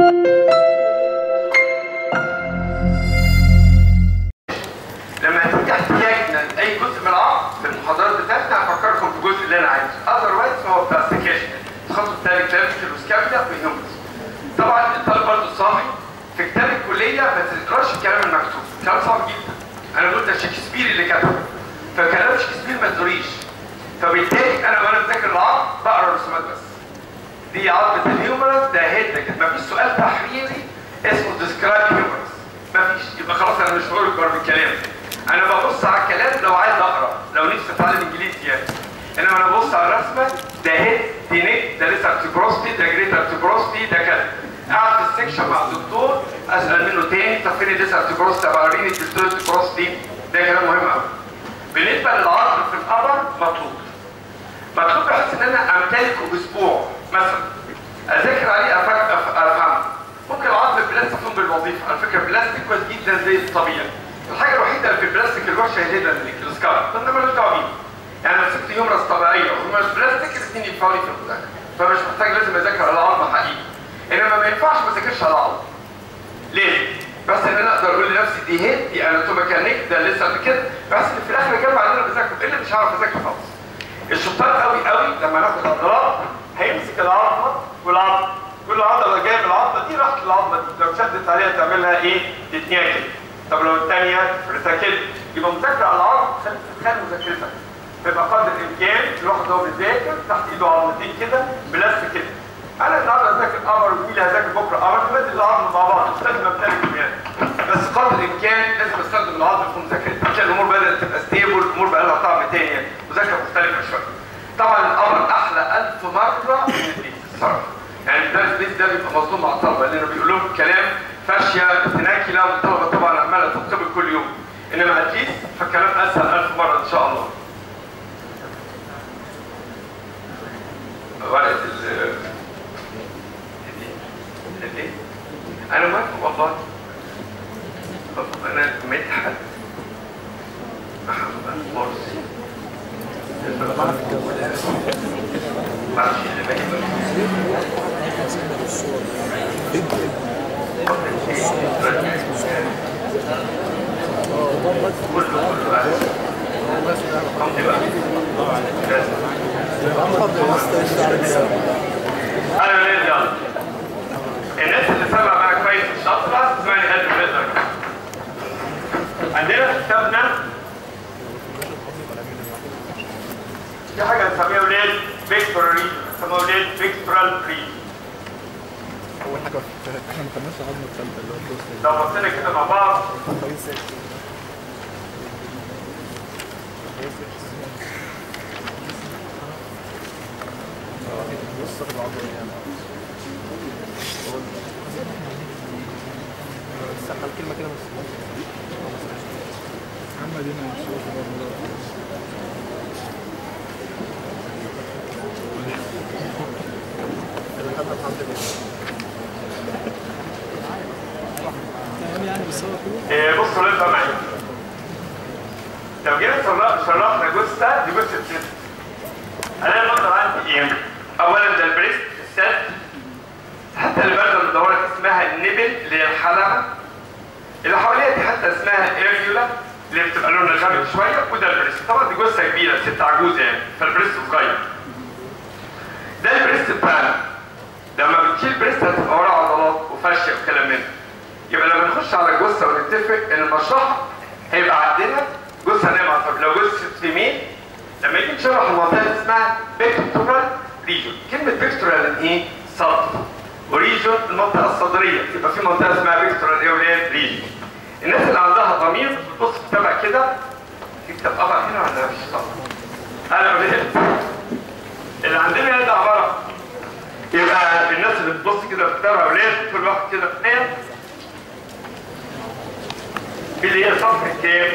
لما هتيجي احتياجنا لاي جزء من العظم في المحاضرات بتاعتنا هفكركم في الجزء اللي انا عايزه اذروايز هو بلاستيكيشن التخصص بتاعي كلافيكال وسكابيلا وهيومنز طبعا الطالب برضه صاحي في كتاب الكليه ما تقراش الكلام المكتوب كلام صعب جدا انا قلت ده شكسبير اللي كتبه فكلام شكسبير ما تقريش فبالتالي انا وانا بذاكر العظم بقرا الرسومات بس دي عظمه الهيومرس ده هيد ده كده مفيش سؤال تحريري اسمه ديسكرايب هيومرس مفيش يبقى خلاص انا مش هقول اكبر بالكلام انا ببص على الكلام لو عايز اقرا لو نفسي اتعلم انجليزي يعني انما انا ببص على الرسمه ده هيد دي نيك ده لسه ارتبروستي ده جريت ارتبروستي ده كذا قاعد في السكشن مع الدكتور اسال منه تاني طب فين لسه ارتبروستي طب وريني الدكتور ارتبروستي ده كلام مهم قوي بالنسبه للعظم في القبر مطلوب مطلوب بحيث ان انا امتلكه اسبوع مثلا اذاكر عليه أفك- أف- افهمه ممكن العظم البلاستيك يكون بالوظيفه على فكره البلاستيك كويس جدا زي الطبيعي الحاجه الوحيده اللي في البلاستيك الوحشه هي جدا السكار ده ملوش دعوه بيه يعني لو مسكت هيومرس طبيعيه وهيومرس بلاستيك الاثنين ينفعوا لي في المذاكره فمش محتاج لازم اذاكر على عظم حقيقي انما ما ينفعش ما اذاكرش على عظم ليه؟ بس ان انا اقدر اقول لنفسي دي هيد دي اناتوميكانيك ده لسه قد كده بس ان في الاخر اجمع اللي انا بذاكره ايه اللي مش هعرف اذاكره خالص الشطار قوي قوي لما ناخد عضلات هيمسك العظمه والعظمه كل عضله جايه من العظمه دي راحت العظمه دي لو شدت عليها تعملها ايه؟ تتنيها كده طب لو الثانيه فرتها كده يبقى مذاكره على العظم خلي تتخيل مذاكرتك فيبقى قدر الامكان الواحد وهو بيذاكر تحت ايده عظمتين كده بلف كده انا النهارده اذاكر قمر وزميلي هذاكر بكره قمر نبدل العظم مع بعض مش لازم امتلك يعني بس قدر الامكان لازم استخدم العظم في مذاكرتي عشان الامور بدات تبقى ستيبل الامور بقى لها طعم تاني يعني مذاكره مختلفه شويه طبعا القمر احلى ألف مره من البيت الصراحه يعني الدرس البيت ده بيبقى مظلوم مع الطلبه لانه بيقول لهم كلام فاشيه متناكله والطلبه طبعا عماله تنطبق كل يوم انما اتليست فالكلام اسهل ألف مره ان شاء الله ورقه ال الايه؟ انا موافق والله طب انا مدحت محمد مرسي معرفش اللي باقي كله كله بقى. امضي بقى. لازم. انا ولاد يلا الناس اللي سمع معاك كويس الشاطرة اسمعني قد الرزق عندنا في كتابنا في حاجة بنسميها ولاد فيكتورال ريجن بنسميها ولاد فيكتورال ريجن اول حاجه احنا ما كملناش العظمه الثالثه اللي هو الدوس لو بصينا كده مع بعض بص في العظمه يعني استنى الكلمه كده بس محمد هنا يشوف برضه يعني بس هو كده إيه، بصوا لازم معايا لو جينا شرح- شرحنا جثة دي جثة ست هلاقي المنظر عندي ايه؟ اولا ده البريست السد حتى اللي بدل الدورات اسمها النبل اللي هي الحلقة اللي حواليها دي حتى اسمها ايريولا اللي بتبقى لونها غامق شوية وده البريست طبعا دي جثة كبيرة ست عجوزة يعني فالبريست صغير ده البريست بتاعنا لما بتشيل بريست هتبقى وراه عضلات وفاشية وكلام من ده يبقى لما نخش على الجثه ونتفق ان المشرحه هيبقى عندنا جثه نايمه طب لو جثه فيميل لما يجي نشرح المنطقه اللي اسمها بيكتورال ريجون كلمه بيكتورال يعني ايه؟ صدر وريجون المنطقه الصدريه يبقى في منطقه اسمها بيكتورال ايه ولاد ريجون الناس اللي عندها ضمير بتبص تتابع كده في كتاب قطع هنا ولا مفيش طبعا انا ولاد اللي عندنا هنا ده عباره يبقى الناس اللي بتبص كده بتتابع ولاد كل واحد كده في ناس اللي هي صفحة كام؟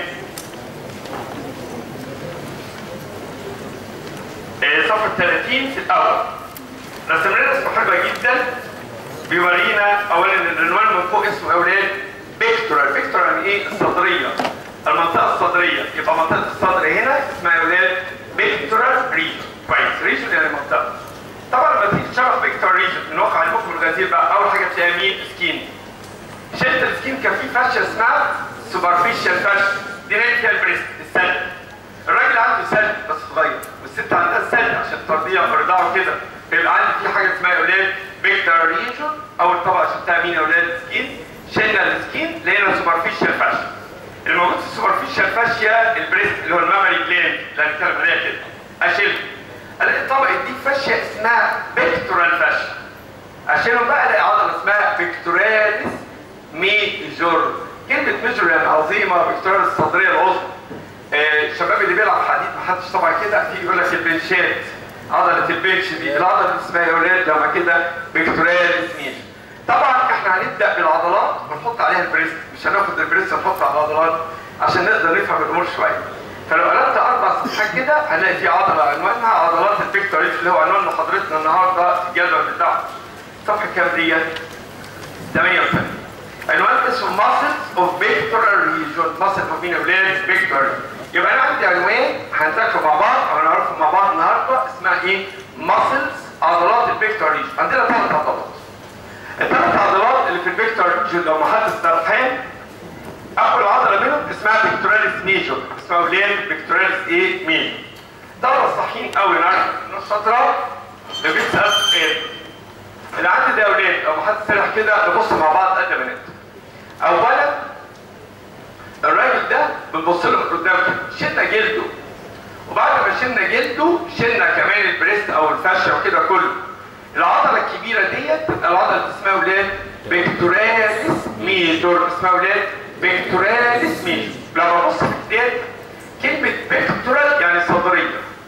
آه، صفحة 30 في الأول. رسم لنا اسمه حلوة جدا بيورينا أولا العنوان من فوق اسمه أولاد بيكتورال، بيكتورال يعني إيه؟ الصدرية. المنطقة الصدرية، يبقى منطقة الصدر هنا اسمها أولاد بيكتورال ريجن. كويس، ريجن يعني منطقة. طبعا لما تيجي تشرح فيكتور ريجن من واقع المخ والغزير بقى اول حاجه تلاقيها مين سكين شلت السكين كان في فاشيه اسمها سوبرفيشال فاشيا دي نادي فيها البريست السد الراجل عنده سد بس صغير والست عندها سد عشان ترضيها وترضعه كده فيبقى عندي في حاجه اسمها يا اولاد فيكتور ريجن اول طبقه شلتها مين يا اولاد سكين شلنا السكين لقينا سوبرفيشال فاشيا الموجود في السوبرفيشال فاشيا البريست اللي هو المامري جلاند اللي هنتكلم عليها كده اشيل الاقي الطبقه دي فاشيه اسمها بيكتورال فاشيا اشيلهم بقى الاقي عضله اسمها بيكتوراليس ميجور كلمه ميجور يعني عظيمه بيكتوراليس الصدريه العظمى آه، الشباب اللي بيلعب حديد محدش طبعا كده في يقول لك البنشات عضله البنش دي العضله اللي اسمها يا اولاد لما كده بيكتوراليس ميجور طبعا احنا هنبدا بالعضلات ونحط عليها البريست مش هناخد البريست ونحط على العضلات عشان نقدر نفهم الامور شويه فلو قلبت اربع صفحات كده هنلاقي في عضله عنوانها عضلات البيكتوريس اللي هو عنوان محاضرتنا النهارده في الجدول بتاعنا صفحه كام ديت 38 عنوان اسمه muscles of pectoral region muscle of مين اولاد pectoral يبقى انا عندي عنوان هنذاكره مع بعض او هنعرفه مع بعض النهارده اسمها ايه muscles عضلات البيكتورال ريجن عندنا ثلاث عضلات الثلاث عضلات اللي في البيكتورال ريجن لو محدش سرحان اول عضله منهم اسمها بيكتوراليس ميجور اسمها ولاد بيكتوراليس ايه ميجور طلبه صحيين قوي نعرف انه شاطره اللي بيسال سؤال اللي عندي ده يا ولاد لو محدش سرح كده نبص مع بعض قد ما نقدر اولا الراجل ده بنبص له من قدام كده شلنا جلده وبعد ما شلنا جلده شلنا كمان البريست او الفاشيا وكده كله العضله الكبيره ديت تبقى العضله اللي اسمها ولاد بيكتوراليس ميجور اسمها ولاد بيكتوراليس ميجور لما ابص في الكتاب كلمه بيكتورال يعني صدريه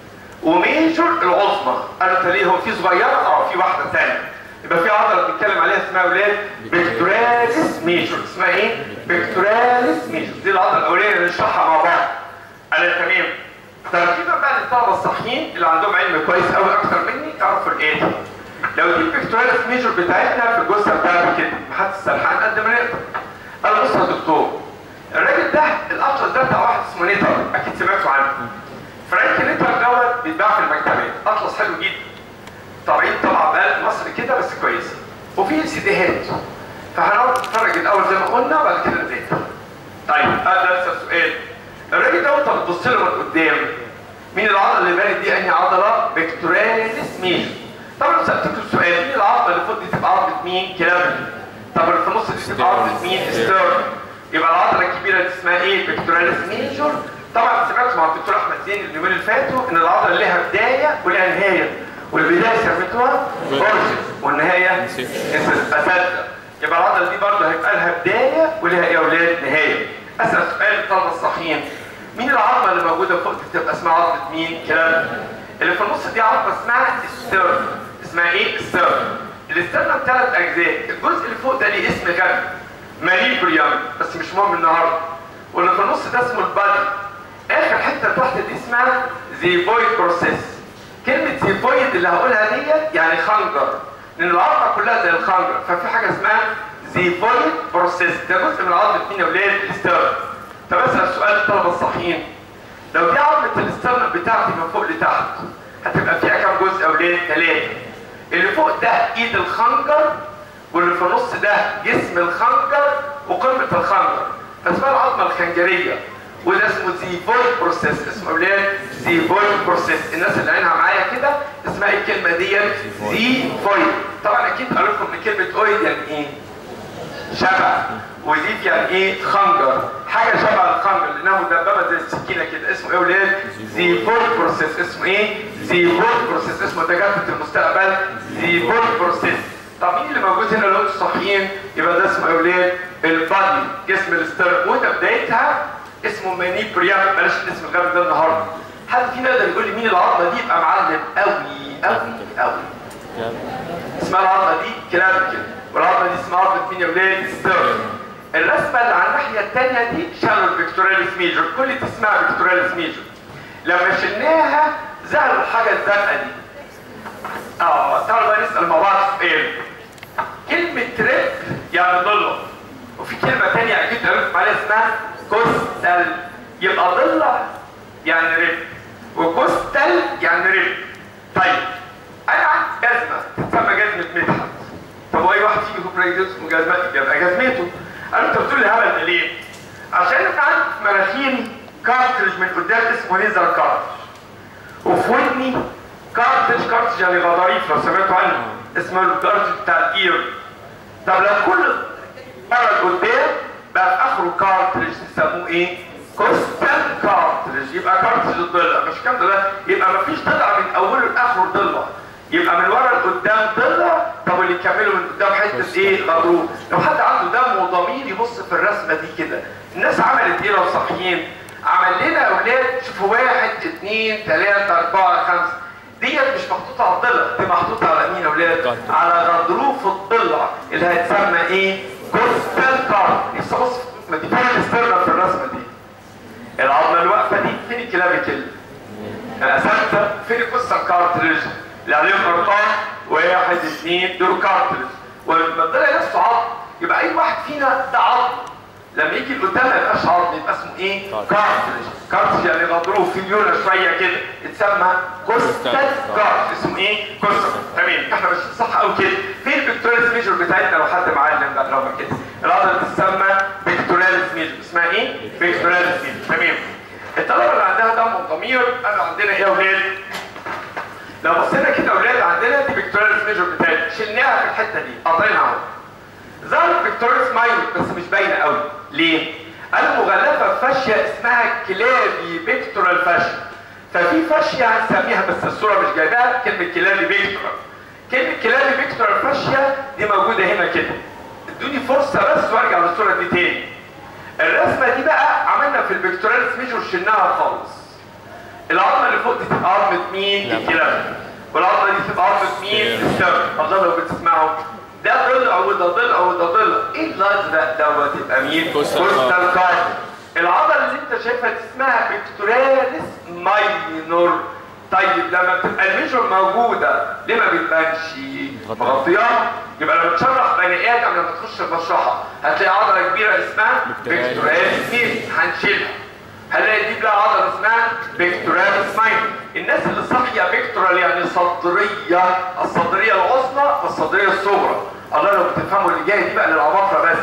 وميجور العظمى انا ليه هو في صغيره اه في واحده ثانيه يبقى في عضله بنتكلم عليها اسمها ولاد بيكتوراليس ميجور اسمها ايه بيكتوراليس ميجور دي العضله الاولانيه اللي نشرحها مع بعض على تمام ترتيبا بقى للطلبه الصحيين اللي عندهم علم كويس قوي اكتر مني يعرفوا الايه لو دي البيكتوراليس ميجور بتاعتنا في الجثه بتاعتي كده محدش سرحان قد ما نقدر انا بص يا دكتور الراجل ده الاطلس ده بتاع واحد اسمه نيتر اكيد سمعتوا عنه فرانك نيتر دوت بيتباع في المكتبات اطلس حلو جدا طبعين طبعا بقى مصر كده بس كويسه وفي سيديهات فهنقعد نتفرج الاول زي ما قلنا وبعد كده نذاكر طيب هذا نفس السؤال الراجل ده وانت بتبص له من قدام مين العضله اللي بانت دي انهي عضله بيكتوراليس ميجور طبعا لو سالتكم السؤال مين العظمه اللي فوق دي تبقى عظمه مين كلابي طب اللي في النص دي تبقى عظمه مين ستيرن يبقى العضله الكبيره دي اسمها ايه بيكتوراليس ميجور طبعا سمعت مع الدكتور احمد زين اليومين اللي فاتوا ان العضله لها بدايه ولها نهايه والبدايه سميتوها اورجن والنهايه اساتذه يبقى العضله دي برضه هيبقى لها بدايه ولها ايه يا اولاد نهايه اسال سؤال للطلبه الصحيين مين العظمه اللي موجوده فوق دي تبقى اسمها عظمه مين كلام اللي في النص دي عظمه اسمها ستيرن اسمها ايه ستيرن الاسترنم ثلاث اجزاء الجزء اللي فوق ده ليه اسم غبي ماليبريم بس مش مهم النهارده واللي في النص ده اسمه البادي اخر حته تحت دي اسمها زيفويد بروسيس كلمه زيفويد اللي هقولها ديت يعني خنجر لان العظمه كلها زي الخنجر ففي حاجه اسمها زيفويد بروسيس ده جزء من عظمه مين يا ولاد الاسترنم طب اسال سؤال الطلبه الصحيين لو دي عظمه الاسترنم بتاعتي من فوق لتحت هتبقى فيها كام جزء يا ولاد ثلاثه اللي فوق ده ايد الخنجر واللي في النص ده جسم الخنجر وقمه الخنجر فاسمها العظمه الخنجريه وده اسمه زيفويد بروسيس اسمه اولاد زيفويد بروسيس الناس اللي عينها معايا كده اسمها ايه الكلمه دي زيفويد طبعا اكيد قال لكم ان كلمه اويد يعني ايه شبع وزيف يعني ايه خنجر حاجه شبه الخنجر لانها مدببه زي السكينه كده اسمه ايه ولاد زيفويد بروسيس اسمه ايه زيفويد بروسيس اسمه تجربه المستقبل زيفويد بروسيس طب مين اللي موجود هنا لو انتوا صحيين يبقى ده اسمه ايه ولاد البادي جسم الاستر وده بدايتها اسمه مانيبريام بلاش الاسم الغبي ده النهارده حد فينا يقدر يقول لي مين العظمه دي يبقى معلم قوي قوي قوي اسمها العظمه دي كلام كده والعظمه دي اسمها عظمه مين يا ولاد ستيرن الرسمه اللي على الناحيه الثانيه دي شالو بيكتوراليس ميجور كل دي اسمها بيكتوراليس ميجور لما شلناها ظهر الحاجه الزرقاء دي اه تعالوا بقى نسال مع بعض سؤال كلمه ريب يعني ضله وفي كلمه ثانيه اكيد عرفت عليها اسمها كوستال يبقى ضله يعني ريب وكوستال يعني ريب طيب انا عندي جزمه بريدس وجزمته يبقى جزمته قال انت بتقول لي هبل ده ليه؟ عشان انت عندك مناخيري كارترج من قدام اسمه ليزر كارترج وفي ودني كارترج كارترج يعني غضاريف لو سمعتوا عنه اسمه الكارترج بتاع الاير طب لو كل مرة قدام بقى في اخره كارترج تسموه ايه؟ كوستال كارترج يبقى كارترج الضلع مش كام ضلع يبقى مفيش ضلع من اوله لاخره ضلع يبقى من ورا لقدام ضلع طب اللي يكمله من قدام حته ايه غضروف لو حد عنده دم وضمير يبص في الرسمه دي كده الناس عملت ايه لو صاحيين عمل لنا اولاد شوفوا واحد اثنين ثلاثه اربعه خمسه ديت مش محطوطه على الضلع دي محطوطه على مين يا اولاد؟ على غضروف الضلع اللي هيتسمى ايه؟ كوستال كارد لسه بص ما دي فين الاسترنال في الرسمه دي العظمه اللي واقفه دي فين الكلافيكل؟ الاساتذه فين الكوستال كارتريج اللي عليهم ارقام واحد اثنين دول كارتريج ولما الضلع نفسه عظم يبقى اي واحد فينا ده عظم لما يجي لقدام ما يبقاش عظم يبقى اسمه ايه؟ كارتريج كارتريج يعني غضروف في ليونه شويه كده يتسمى كوستال كارت اسمه ايه؟ كوستال تمام احنا ماشيين صح قوي كده فين البكتوريالز ميجور بتاعتنا لو حد معلم بقى لو كده العضله تسمى بكتوريالز ميجور اسمها ايه؟ بكتوريالز ميجور تمام الطلبه اللي عندها دم وضمير قالوا عندنا ايه يا اولاد؟ لو بصينا كده يا اولاد عندنا دي بكتوريالز ميجور بتاعتنا شلناها في الحته دي قطعنا اهو ظهرت بكتوريس ماينور بس مش باينه قوي ليه؟ قالوا مغلفه بفاشيه اسمها كلابي بيكتورال فاشيا ففي فاشيا هنسميها بس الصوره مش جايباها كلمه كلابي بيكتورال كلمه كلابي بيكتورال فاشيا دي موجوده هنا كده ادوني فرصه بس وارجع للصوره دي تاني الرسمه دي بقى عملنا في البكتوراليس ميجور شلناها خالص العظمه اللي فوق دي تبقى عظمه مين؟ الكلابي والعظمه دي تبقى عظمه مين؟ السبب الله لو بتسمعوا ده ضلع وده ضلع وده ضلع ايه الازرق دوت يبقى مين؟ كوستال كارد العضله اللي انت شايفها دي اسمها بكتوراليس ماينور طيب لما بتبقى الميجور موجوده ليه ما بتبانش؟ مغطياها يبقى لما تشرح بني ادم لما تخش المشرحه هتلاقي عضله كبيره اسمها بكتوراليس ميجور هنشيلها هنلاقي دي بقى عضله اسمها بكتوراليس ماينور الناس اللي صاحيه بكتورال يعني صدريه الصدريه العظمى والصدريه الصغرى الله لو بتفهموا اللي جايه دي بقى للعباقره بس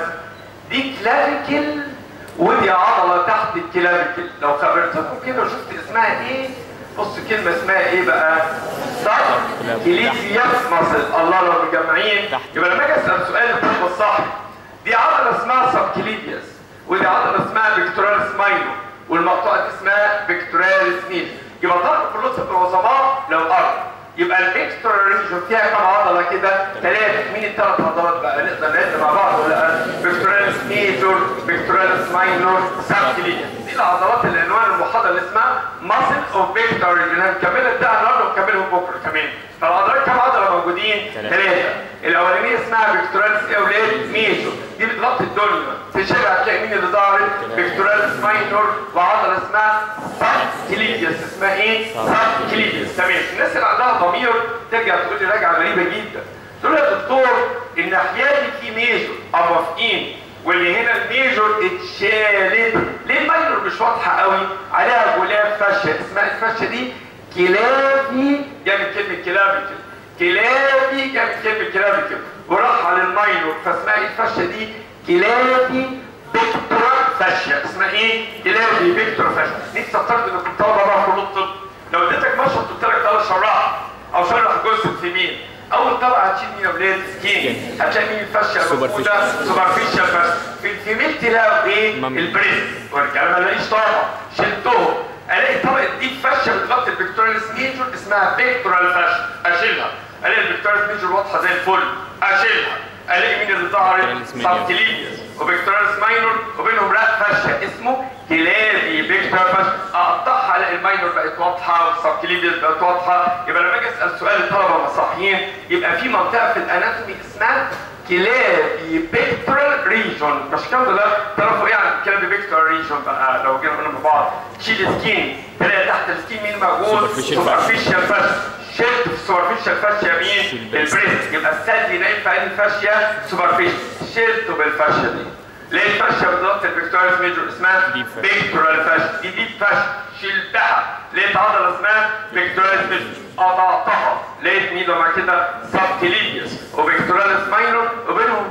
دي كلافيكل ودي عضله تحت الكلافيكل لو خبرتكم كده وشفت اسمها ايه بص كلمه اسمها ايه بقى صدر كليفياس ماسل الله لو مجمعين يبقى لما اجي اسال سؤال الطب الصح دي عضله اسمها سبكليفياس ودي عضله اسمها بكتوراليس ماينور والمقطوعه دي اسمها بكتوراليس ميل يبقى ضرب كلهم العظماء لو ارض يبقى البيكتور ريجن فيها كم عضله كده؟ ثلاثه مين الثلاث عضلات بقى نقدر نعد مع بعض ولا لا؟ بيكتوراليس ميجور بيكتوراليس ماينور سبكليا دي العضلات العنوان المحاضره اللي اسمها ماسل اوف بيكتور ريجن هنكملها ده النهارده ونكملهم بكره كمان فالعضلات كم عضله موجودين؟ ثلاثه الاولانيه اسمها بيكتوراليس ايه اولاد؟ ميجور دي بتغطي الدنيا تشيل هتلاقي مين اللي ظهرت؟ بيكتوراليس ماينور وعضله اسمها سبكليديوس اسمها ايه؟ سبكليديوس تمام الناس اللي عندها ضمير ترجع تقول لي راجعه غريبه جدا تقول يا دكتور الناحيه دي في ميجور اه موافقين واللي هنا الميجور اتشالت ليه الماينور مش واضحه قوي عليها غلاف فاشيه اسمها الفاشيه دي كلافي جابت كلمه كلافي كلافي جابت كلمه كلافي وراح على الماينور فاسمها ايه الفاشيه دي كلافي بيكتورال فاشيا اسمها ايه؟ كلافي بيكتورال فاشيا نفسي افترض انكم طلبه بقى كليه الطب لو اديتك مشهد قلت لك تعالى شرح او شرح جزء في مين اول طبعه هتشيل مين يا ولاد سكين هتلاقي مين الفاشيا الموجوده سوبرفيشال فاشيا في الفيميل تلاقوا ايه البريس والرجاله ما الاقيش طبعا شلتهم الاقي طبقه دي فاشيا بتغطي البكتوراليس ميجور اسمها بيكتورال فاشيا اشيلها الاقي البكتوراليس ميجور واضحه زي الفل اشيلها الاقي مين اللي ظهرت سبتليديوس وبكتوراليس ماينور وبينهم راء فاشيا اسمه كلافي بيكتورال فاشيا اقطعها الاقي الماينور بقت واضحه والسبكليديوس بقت واضحه يبقى لما اجي اسال سؤال الطلبه المصحيين يبقى في منطقه في الاناتومي اسمها كلافي بيكتورال ريجون مش كده لا تعرفوا ايه عن كلافي بيكتورال ريجون بقى لو جينا قلنا مع بعض شيل سكين تلاقي تحت السكين مين موجود سوبرفيشال فاشيا شلت في سوبرفيشال فاشيا مين؟ البريست يبقى السد نايم في انهي فاشيا؟ سوبرفيشال شلته بالفاشيا دي ليه الفاشيا بتغطي البكتوريس ميجور اسمها بيكتورال فاشيا دي ديب فاشيا شلتها لقيت عضله اسمها بيكتوريس ميجور قطعتها لقيت مين مع كده سبكليديوس وبيكتوراليس ماينور وبينهم فاشيا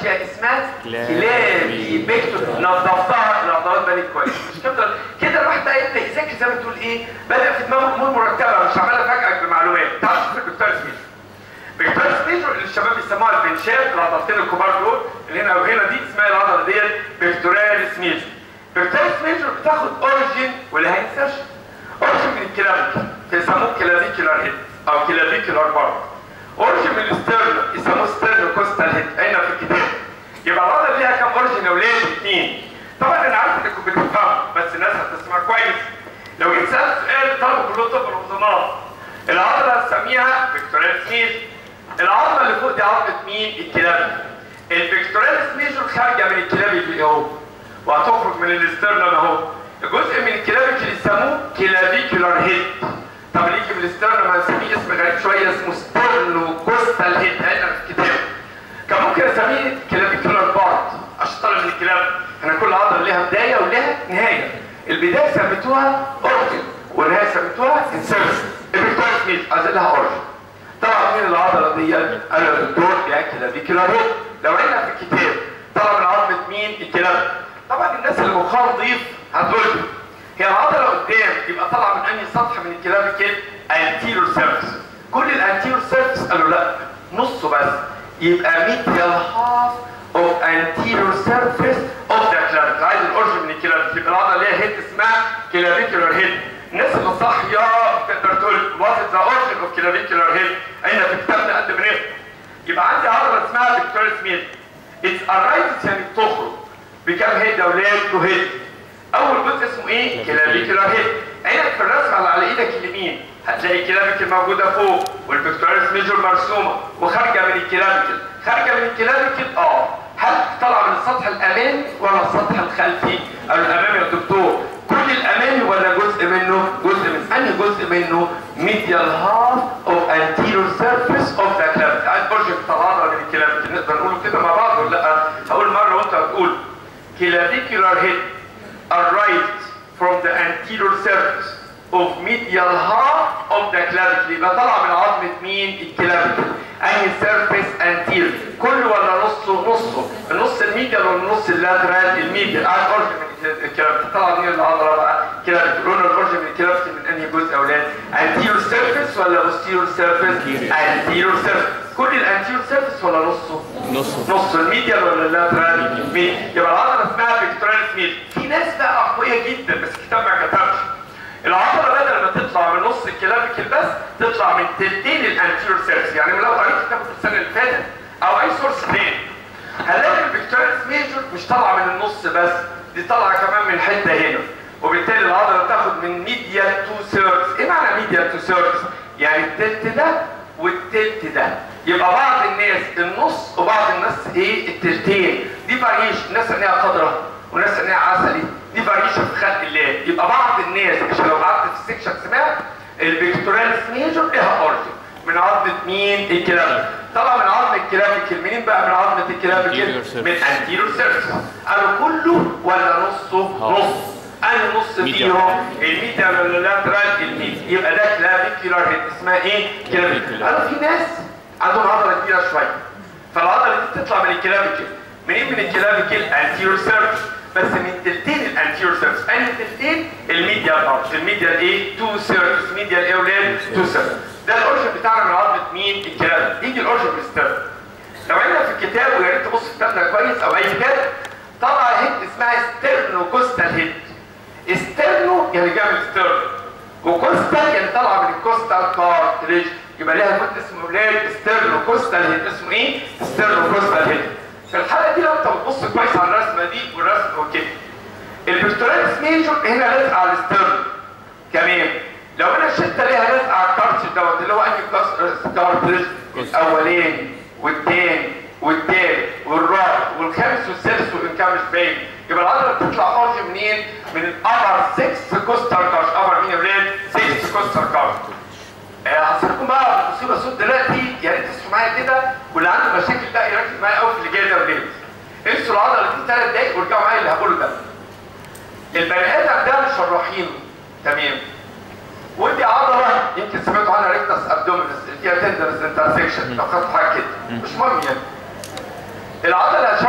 اشياء اسمها كلابي. كلابي بيكتور نظفتها العضلات بنت كويس مش كده كده الواحد بقى يبدا يذاكر زي ما تقول ايه بدا في دماغه امور مرتبه مش عمال افاجئك بمعلومات تعال شوف الدكتور سميث فيكتوريا ميجور اللي الشباب بيسموها البنشات العضلتين الكبار دول اللي هنا وهنا دي اسمها العضله ديت فيكتورياليس ميجور فيكتورياليس ميجور بتاخد اوريجين ولها انسرشن اوريجين من الكلافيكل بيسموه كلافيكولار هيد او كلافيكولار بار اوريجين من الستيرنو يسموه ستيرنو كوستال هيد هنا في الكتاب يبقى العضله ليها كام اوريجين يا اولاد اثنين طبعا انا عارف انكم بتفهموا بس الناس هتسمع كويس لو جيت سالت سؤال طلبوا كلهم طب الوزنات العضله هنسميها فيكتورياليس ميجور العظمه اللي فوق دي عظمه مين؟ الكلابي. الفيكتورياليس ميجور خارجه من الكلابي في اهو وهتخرج من الاسترنم اهو. جزء من الكلابي اللي يسموه كلافيكولار هيد. طب اللي يجي من الاسترنم هنسميه اسم غريب شويه اسمه ستيرنو كوستال هيد هنا في الكتاب. كان ممكن اسميه كلافيكولار بارت عشان طالع من الكلاب. احنا كل عضله ليها بدايه ولها نهايه. البدايه سميتوها اورجن والنهايه سميتوها انسيرشن. الفيكتورياليس ميجور عايزين لها اورجن. طبعا مين العضله دي؟ قال له الدكتور بياكل دي كلاب لو عندنا في الكتاب طلع من عظمه مين؟ الكلاب طبعا الناس اللي مخها نظيف هتقول لي هي العضله قدام يبقى طالعه من انهي سطح من الكلاب كده؟ انتيرور سيرفيس كل الانتيرور سيرفيس قالوا لا نصه بس يبقى ميديال هاف اوف انتيرور سيرفيس اوف ذا كلاب عايز الاورج من الكلاب يبقى العضله ليها هيد اسمها كلافيكولار هيد الناس اللي صح يا تقدر تقول وات ذا اورجن اوف كلافيكولار هيد اين في كتابنا قد ما يبقى عندي عضله اسمها فيكتوريا سميث اتس ارايزز يعني بتخرج بكام هيد يا اولاد تو هيد اول جزء اسمه ايه كلافيكولار هيد عينك في الرسم على على ايدك اليمين هتلاقي الكلافيكل موجوده فوق والفيكتوريا ميجور مرسومه وخارجه من الكلافيكل خارجه من الكلافيكل اه هل طالعه من السطح الامامي ولا السطح الخلفي او الامامي يا دكتور كل الامامي ولا جزء منه جزء من انهي جزء منه medial half of anterior surface of the clavicle عايز برج طلعنا من الكلافيكل نقدر نقوله كده مع بعض ولا لا هقول مره وانت هتقول clavicular head arrived from the anterior surface of medial half of the clavicle يبقى طالعه من عظمه مين الكلافيكل انهي سيرفيس انتير كله ولا نصه نصه النص الميديال ولا النص اللاترال الميديال قاعد اورج من الكلافيكل طلع من العضله بقى كلافيكل قلنا الاورج من الكلافيكل من انهي جزء يا اولاد انتيرور سيرفيس ولا اوستيرور سيرفيس انتيرور سيرفيس كل الانتيرور سيرفيس ولا نصه نص نص الميديال ولا اللاترال ميديال يبقى العضله اسمها فيكتورياليس ميديال في ناس بقى اقوياء جدا بس الكتاب ما كتبش العضله بدل ما تطلع من نص الكلافيكل بس تطلع من تلتين الانتيرور سيرفيس يعني لو قريت كتاب السنه اللي فاتت او اي سورس تاني هلاقي الفيكتورياليس ميجور مش طالعه من النص بس دي طالعه كمان من حته هنا وبالتالي العضله تاخد من ميديال تو سيرفيس ايه معنى ميديال تو سيرفيس يعني التلت ده والتلت ده يبقى بعض الناس النص وبعض الناس ايه التلتين دي فاريشن ناس عينيها خضراء وناس عينيها عسلي دي فاريشن في خلق الله يبقى بعض الناس عشان لو قعدت في السكشن سمعت الفيكتورياليس ميجور ليها اورجن من عظمه مين الكلافيكل طبعا من عظمه الكلافيكل منين بقى من عظمه الكلافيكل Anterior surface. من انتيرور سيرفيس قالوا كله ولا نصه آه. نص انهي نص Medial. فيهم الميديال ولا اللاترال الميديال يبقى ده كلافيكولار هيد اسمها ايه كلافيكولار Clavicular. قالوا في ناس عندهم عضله كبيره شويه فالعضله دي بتطلع من الكلافيكل منين من الكلافيكل انتيرور سيرفيس بس من تلتين الانتيرور سيرفيس انهي تلتين الميديال ارش الميديال ايه تو سيرفيس ميديال ايه ولاد تو سيرفيس ده الاورجن بتاعنا من عظمه مين الكلافيكل يجي الاورجن بالستيرن لو عندنا في الكتاب ويا ريت تبص في كتابنا كويس او اي كتاب طلع هيد اسمها ستيرنو كوستال هيد استرنو يعني جامد ستيرن وكوستال يعني طالعه من الكوستال كارتريج يبقى ليها كود اسمه اولاد ستيرنو كوستال هيد اسمه ايه؟ ستيرنو كوستال هيد في الحاله دي لو انت بتبص كويس على الرسمه دي والرسمه وكده البكتورياليس ميجور هنا لازقه على الستيرنو كمان لو انا الشته ليها لازقه على الكارتريج دوت اللي هو انهي كارتريج الاولاني والتاني والتالت والرابع والخامس والسادس وان كان مش باين يبقى العضله بتطلع اورج منين؟ من الابر 6 كوستال كارش ابر مين يا ولاد؟ 6 كوستال كارش هسيبكم بقى مصيبه سود دلوقتي يا ريت تسمعوا معايا كده واللي عنده مشاكل بقى يركز معايا قوي في اللي جاي ده وليه؟ انسوا العضله دي ثلاث دقايق وارجعوا معايا اللي هقوله ده. البني ادم ده مشرحينه تمام ودي عضله يمكن سمعتوا عنها ريكتس ابدومينس فيها تندرز انترسكشن لو خدت حاجه كده مش مهم يعني العضله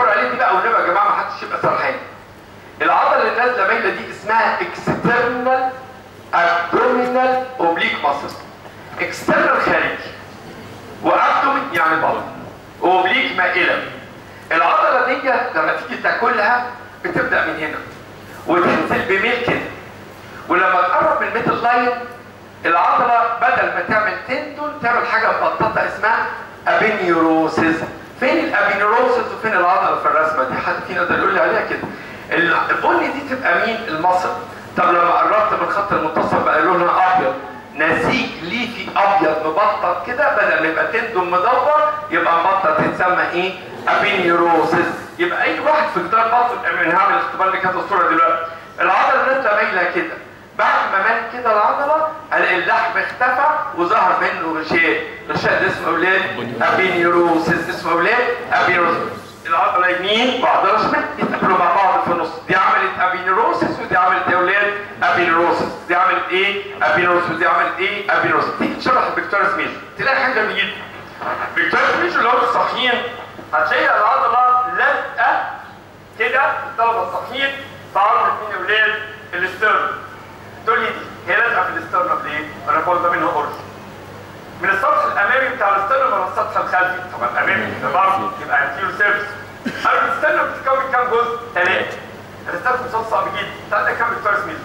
محدش يبقى سرحان العضله اللي نازله مايله دي اسمها اكسترنال ابدومينال اوبليك ماسل اكسترنال خارجي وابدومين يعني بطن اوبليك مائله العضله دي لما تيجي تاكلها بتبدا من هنا وتنزل بميل كده ولما تقرب من الميتل لاين العضله بدل ما تعمل تندون تعمل حاجه مبططه اسمها ابينيوروسيس فين الابينيوروسيس وفين العضله في الرسمه دي حد فينا يقدر يقول لي عليها كده البني دي تبقى مين المصل طب لما قربت من الخط المتصل بقى لونها ابيض نسيج ليفي ابيض مبطط كده بدل ما يبقى تندون مدور يبقى مبطط يتسمى ايه ابينيوروسيس يبقى اي واحد في جدار بطن من هعمل اختبار لكذا صوره دلوقتي العضله نازله مايله كده بعد ما مال كده العضله الاقي اللحم اختفى وظهر منه غشاء الغشاء ده اسمه اولاد ابينيوروسيس اسمه اولاد ابينيوروسيس العضله يمين وعضله شمال يتقابلوا مع بعض في النص دي عملت ابينيوروسيس ودي عملت ايه اولاد ابينيوروسيس دي عملت ايه ابينيوروسيس ودي عملت ايه ابينيوروسيس تيجي تشرح الفيكتوريس ميجر تلاقي حاجه جميله جدا فيكتوريس ميجر اللي هو الصحيين هتلاقي العضله لازقه كده الطلبه الصحيين في عضله مين يا اولاد الاسترن تقول لي دي هي لازقه في الاسترن ليه؟ انا بقول ده منها قرص من السطح الامامي بتاع الاسترن ولا السطح الخلفي؟ طبعا الامامي ده برضه يبقى انتيرو سيرفس انا الاسترن بتتكون كام جزء؟ ثلاثه الاسترن بصوت صعب جدا ثلاثه كام فيكتوريس ميزو؟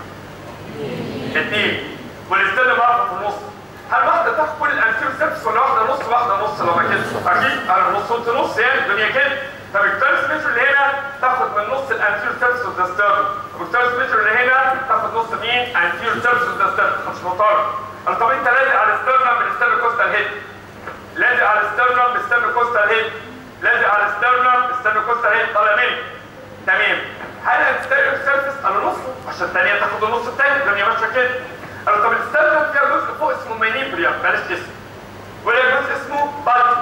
اثنين والاسترن برضه في النص هل واحده تاخد كل الانتيرو سيرفس ولا واحده نص واحده نص لما كده؟ اكيد انا نص وانت نص يعني الدنيا كده فالفيكتوريس ميجر اللي هنا تاخد من نص الانتيرو سيرفس والدسترن الفيكتوريس ميجر اللي هنا تاخد نص مين؟ انتيرو سيرفس والدسترن مش مطالب قال طب انت لازق على الاسترنم بالاسترنم كوستال هيد لازق على الاسترنم بالاسترنم كوستال هيد لازق على الاسترنم بالاسترنم كوستال هيد طالع منه تمام هل الانتيرو سيرفس قالوا نصه عشان الثانيه تاخد النص الثاني الدنيا ماشيه كده قالوا طب الاسترنم فيها جزء فوق اسمه مينيبريم بلاش اسم ولا جزء اسمه بادي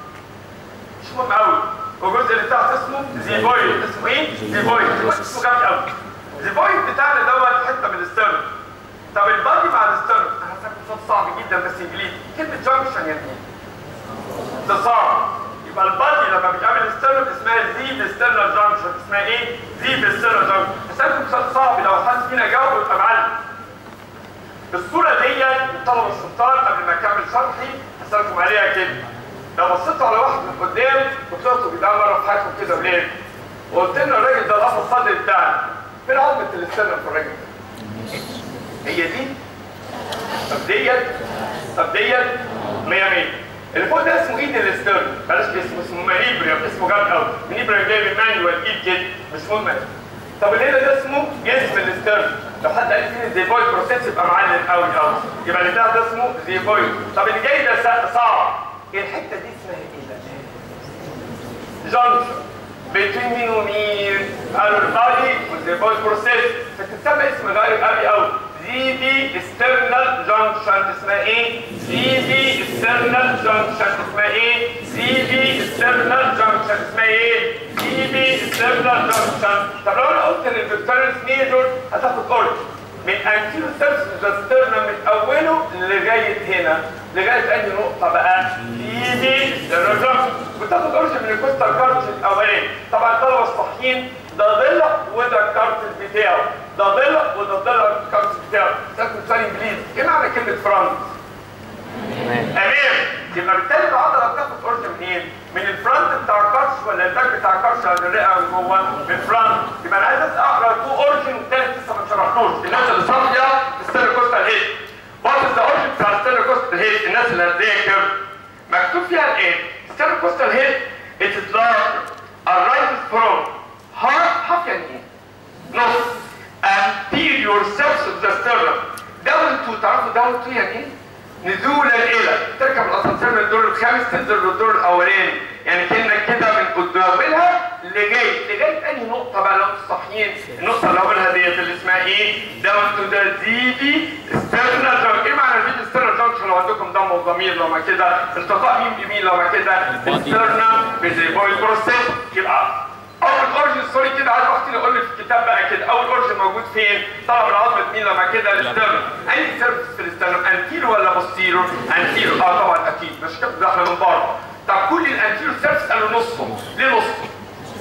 مش مهم قوي والجزء اللي تحت اسمه زيبويد اسمه ايه؟ زيبويد اسمه جامد قوي زيبويد بتاعنا دوت حته من الاسترن طب البادي مع الاسترن انا هسمي صوت صعب جدا بس انجليزي كلمه جانكشن يعني ايه؟ اتصال يبقى البادي لما بيقابل الاسترن اسمها زي الاسترنال جانكشن اسمها ايه؟ زي الاسترنال جانكشن هسألكم سؤال صعب لو حد فينا جاوب يبقى معلم الصوره ديت الطلبه الشطار قبل ما اكمل شرحي هسألكم عليها كده لو بصيت على واحد من قدام قلت له يا جدعان مره في حياتكم كده وليه؟ وقلت له الراجل ده القفص الصدري بتاعنا فين عظمه الاسترنال في الراجل ده؟ هي دي طب ديت طب ديت 100 100 اللي فوق ده اسمه ايد الاسترن بلاش اسمه اسمه مانيبريم اسمه جامد قوي مانيبريم جاي من مانيوال ايد كده مش مهم طب اللي هنا ده اسمه جسم الاسترن لو حد قال لي زيبويد بروسيس يبقى معلم قوي قوي يبقى اللي تحت ده اسمه زيبويد طب اللي جاي ده صعب الحته دي اسمها ايه بقى؟ جانكشن بين مين ومين؟ قالوا البادي والزيبويد بروسيس فتتسمى اسم غريب قوي قوي زي دي استرنال جانكشن اسمها ايه؟ زي دي استرنال جانكشن اسمها ايه؟ زي دي استرنال جانكشن اسمها ايه؟ زي دي استرنال جانكشن طب لو انا قلت ان الفيكتوريس ميجور هتاخد اورج من انتيرو سيرفس جاسترنا من اوله لغايه هنا لغايه انهي نقطه بقى؟ زي دي استرنال جانكشن بتاخد اورج من الكوستال كارتش الاولاني طبعا الطلبه الصحيين ده ضلع وده الكارتل بتاعه ده ضلع وده ضلع الكارتل بتاعه ده سؤال انجليزي ايه معنى كلمه فرونت؟ امام يبقى بالتالي العضله بتاخد اورج منين؟ من الفرونت بتاع الكارتش ولا الباك بتاع الكارتش على الرئه من جوه؟ من الفرونت يبقى انا عايز اقرا تو اورجن والتالت لسه ما شرحتوش الناس اللي صافيه ستيرن كوستال هيد وات از ذا اورجن بتاع ستيرن كوستال هيد الناس اللي هتذاكر مكتوب فيها ايه؟ ستيرن كوستال هيد it is large arises from half half يعني ايه؟ نص anterior steps of the sternum down to تعرفوا down to يعني ايه؟ نزولا الى تركب الاسانسير من الدور الخامس تنزل للدور الاولاني يعني كانك كده من قدامها لغايه لغايه انهي نقطه بقى لو صاحيين النقطه اللي اولها ديت اللي اسمها ايه؟ داون تو ذا زيبي ستيرنال جانكشن ايه معنى الفيديو ستيرنال جانكشن لو عندكم دم وضمير لو ما كده التقاء مين بمين لو ما كده ستيرنال بزيبويد بروسيس يبقى اول اورجن سوري كده عايز اختي اقول لك في الكتاب بقى كده اول اورجن موجود فين؟ طلب العظمه مين لما كده الاسترنم اي سيرفس في الاسترنم انتيرو ولا بوستيرو؟ انتيرو اه طبعا اكيد مش كده ده احنا من بره طب كل الانتيرو سيرفس قالوا نصهم ليه نصهم؟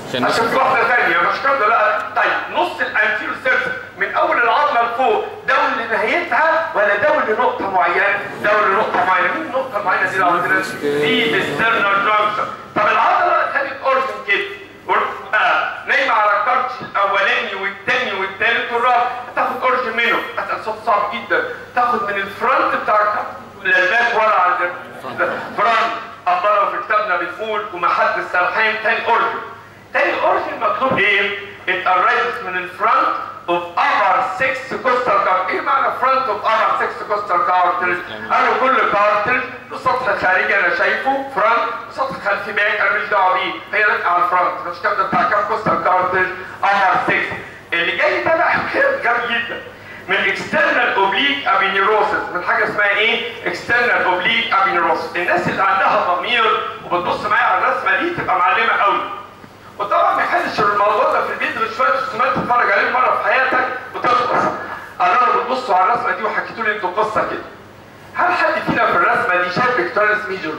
عشان عشان في واحده ثانيه مش كده لا طيب نص الانتيرو سيرفس من اول العظمه لفوق دول لنهايتها ولا دول لنقطه معينه دول لنقطه معينه مين النقطه المعينه دي لو عندنا دي السترنال جانكشن طب العضله خدت اورجن كده ور- آه، نايمه على الكارتش الاولاني والثاني والثالث والرابع تاخد اورجن منه اسال صوت صعب جدا تاخد من الفرونت بتاع الكارت للباك ورا عند الفرونت الله لو في كتابنا بنقول وما حد سرحان تاني اورجن تاني اورجن مكتوب ايه؟ It arises من الفرونت of upper six costal cartilage. ايه معنى front of upper six costal cartilage؟ قالوا كل cartilage له سطح خارجي انا شايفه front وسطح خلفي باك انا مش دعوه بيه هي لازقه على الفرونت مش كده بتاع كام costal cartilage upper six اللي جاي ده بقى جامد جدا من external oblique aponeurosis من حاجه اسمها ايه؟ external oblique aponeurosis الناس اللي عندها ضمير وبتبص معايا على الرسمه دي تبقى معلمه قوي وطبعا ما يحلش الموضوع ده في البيت غير شويه رسومات تتفرج عليهم مره في حياتك وتخلص قرروا بتبصوا على الرسمه دي وحكيتوا لي انتوا قصه كده هل حد فينا في الرسمه دي شاف فيكتوريس ميجور؟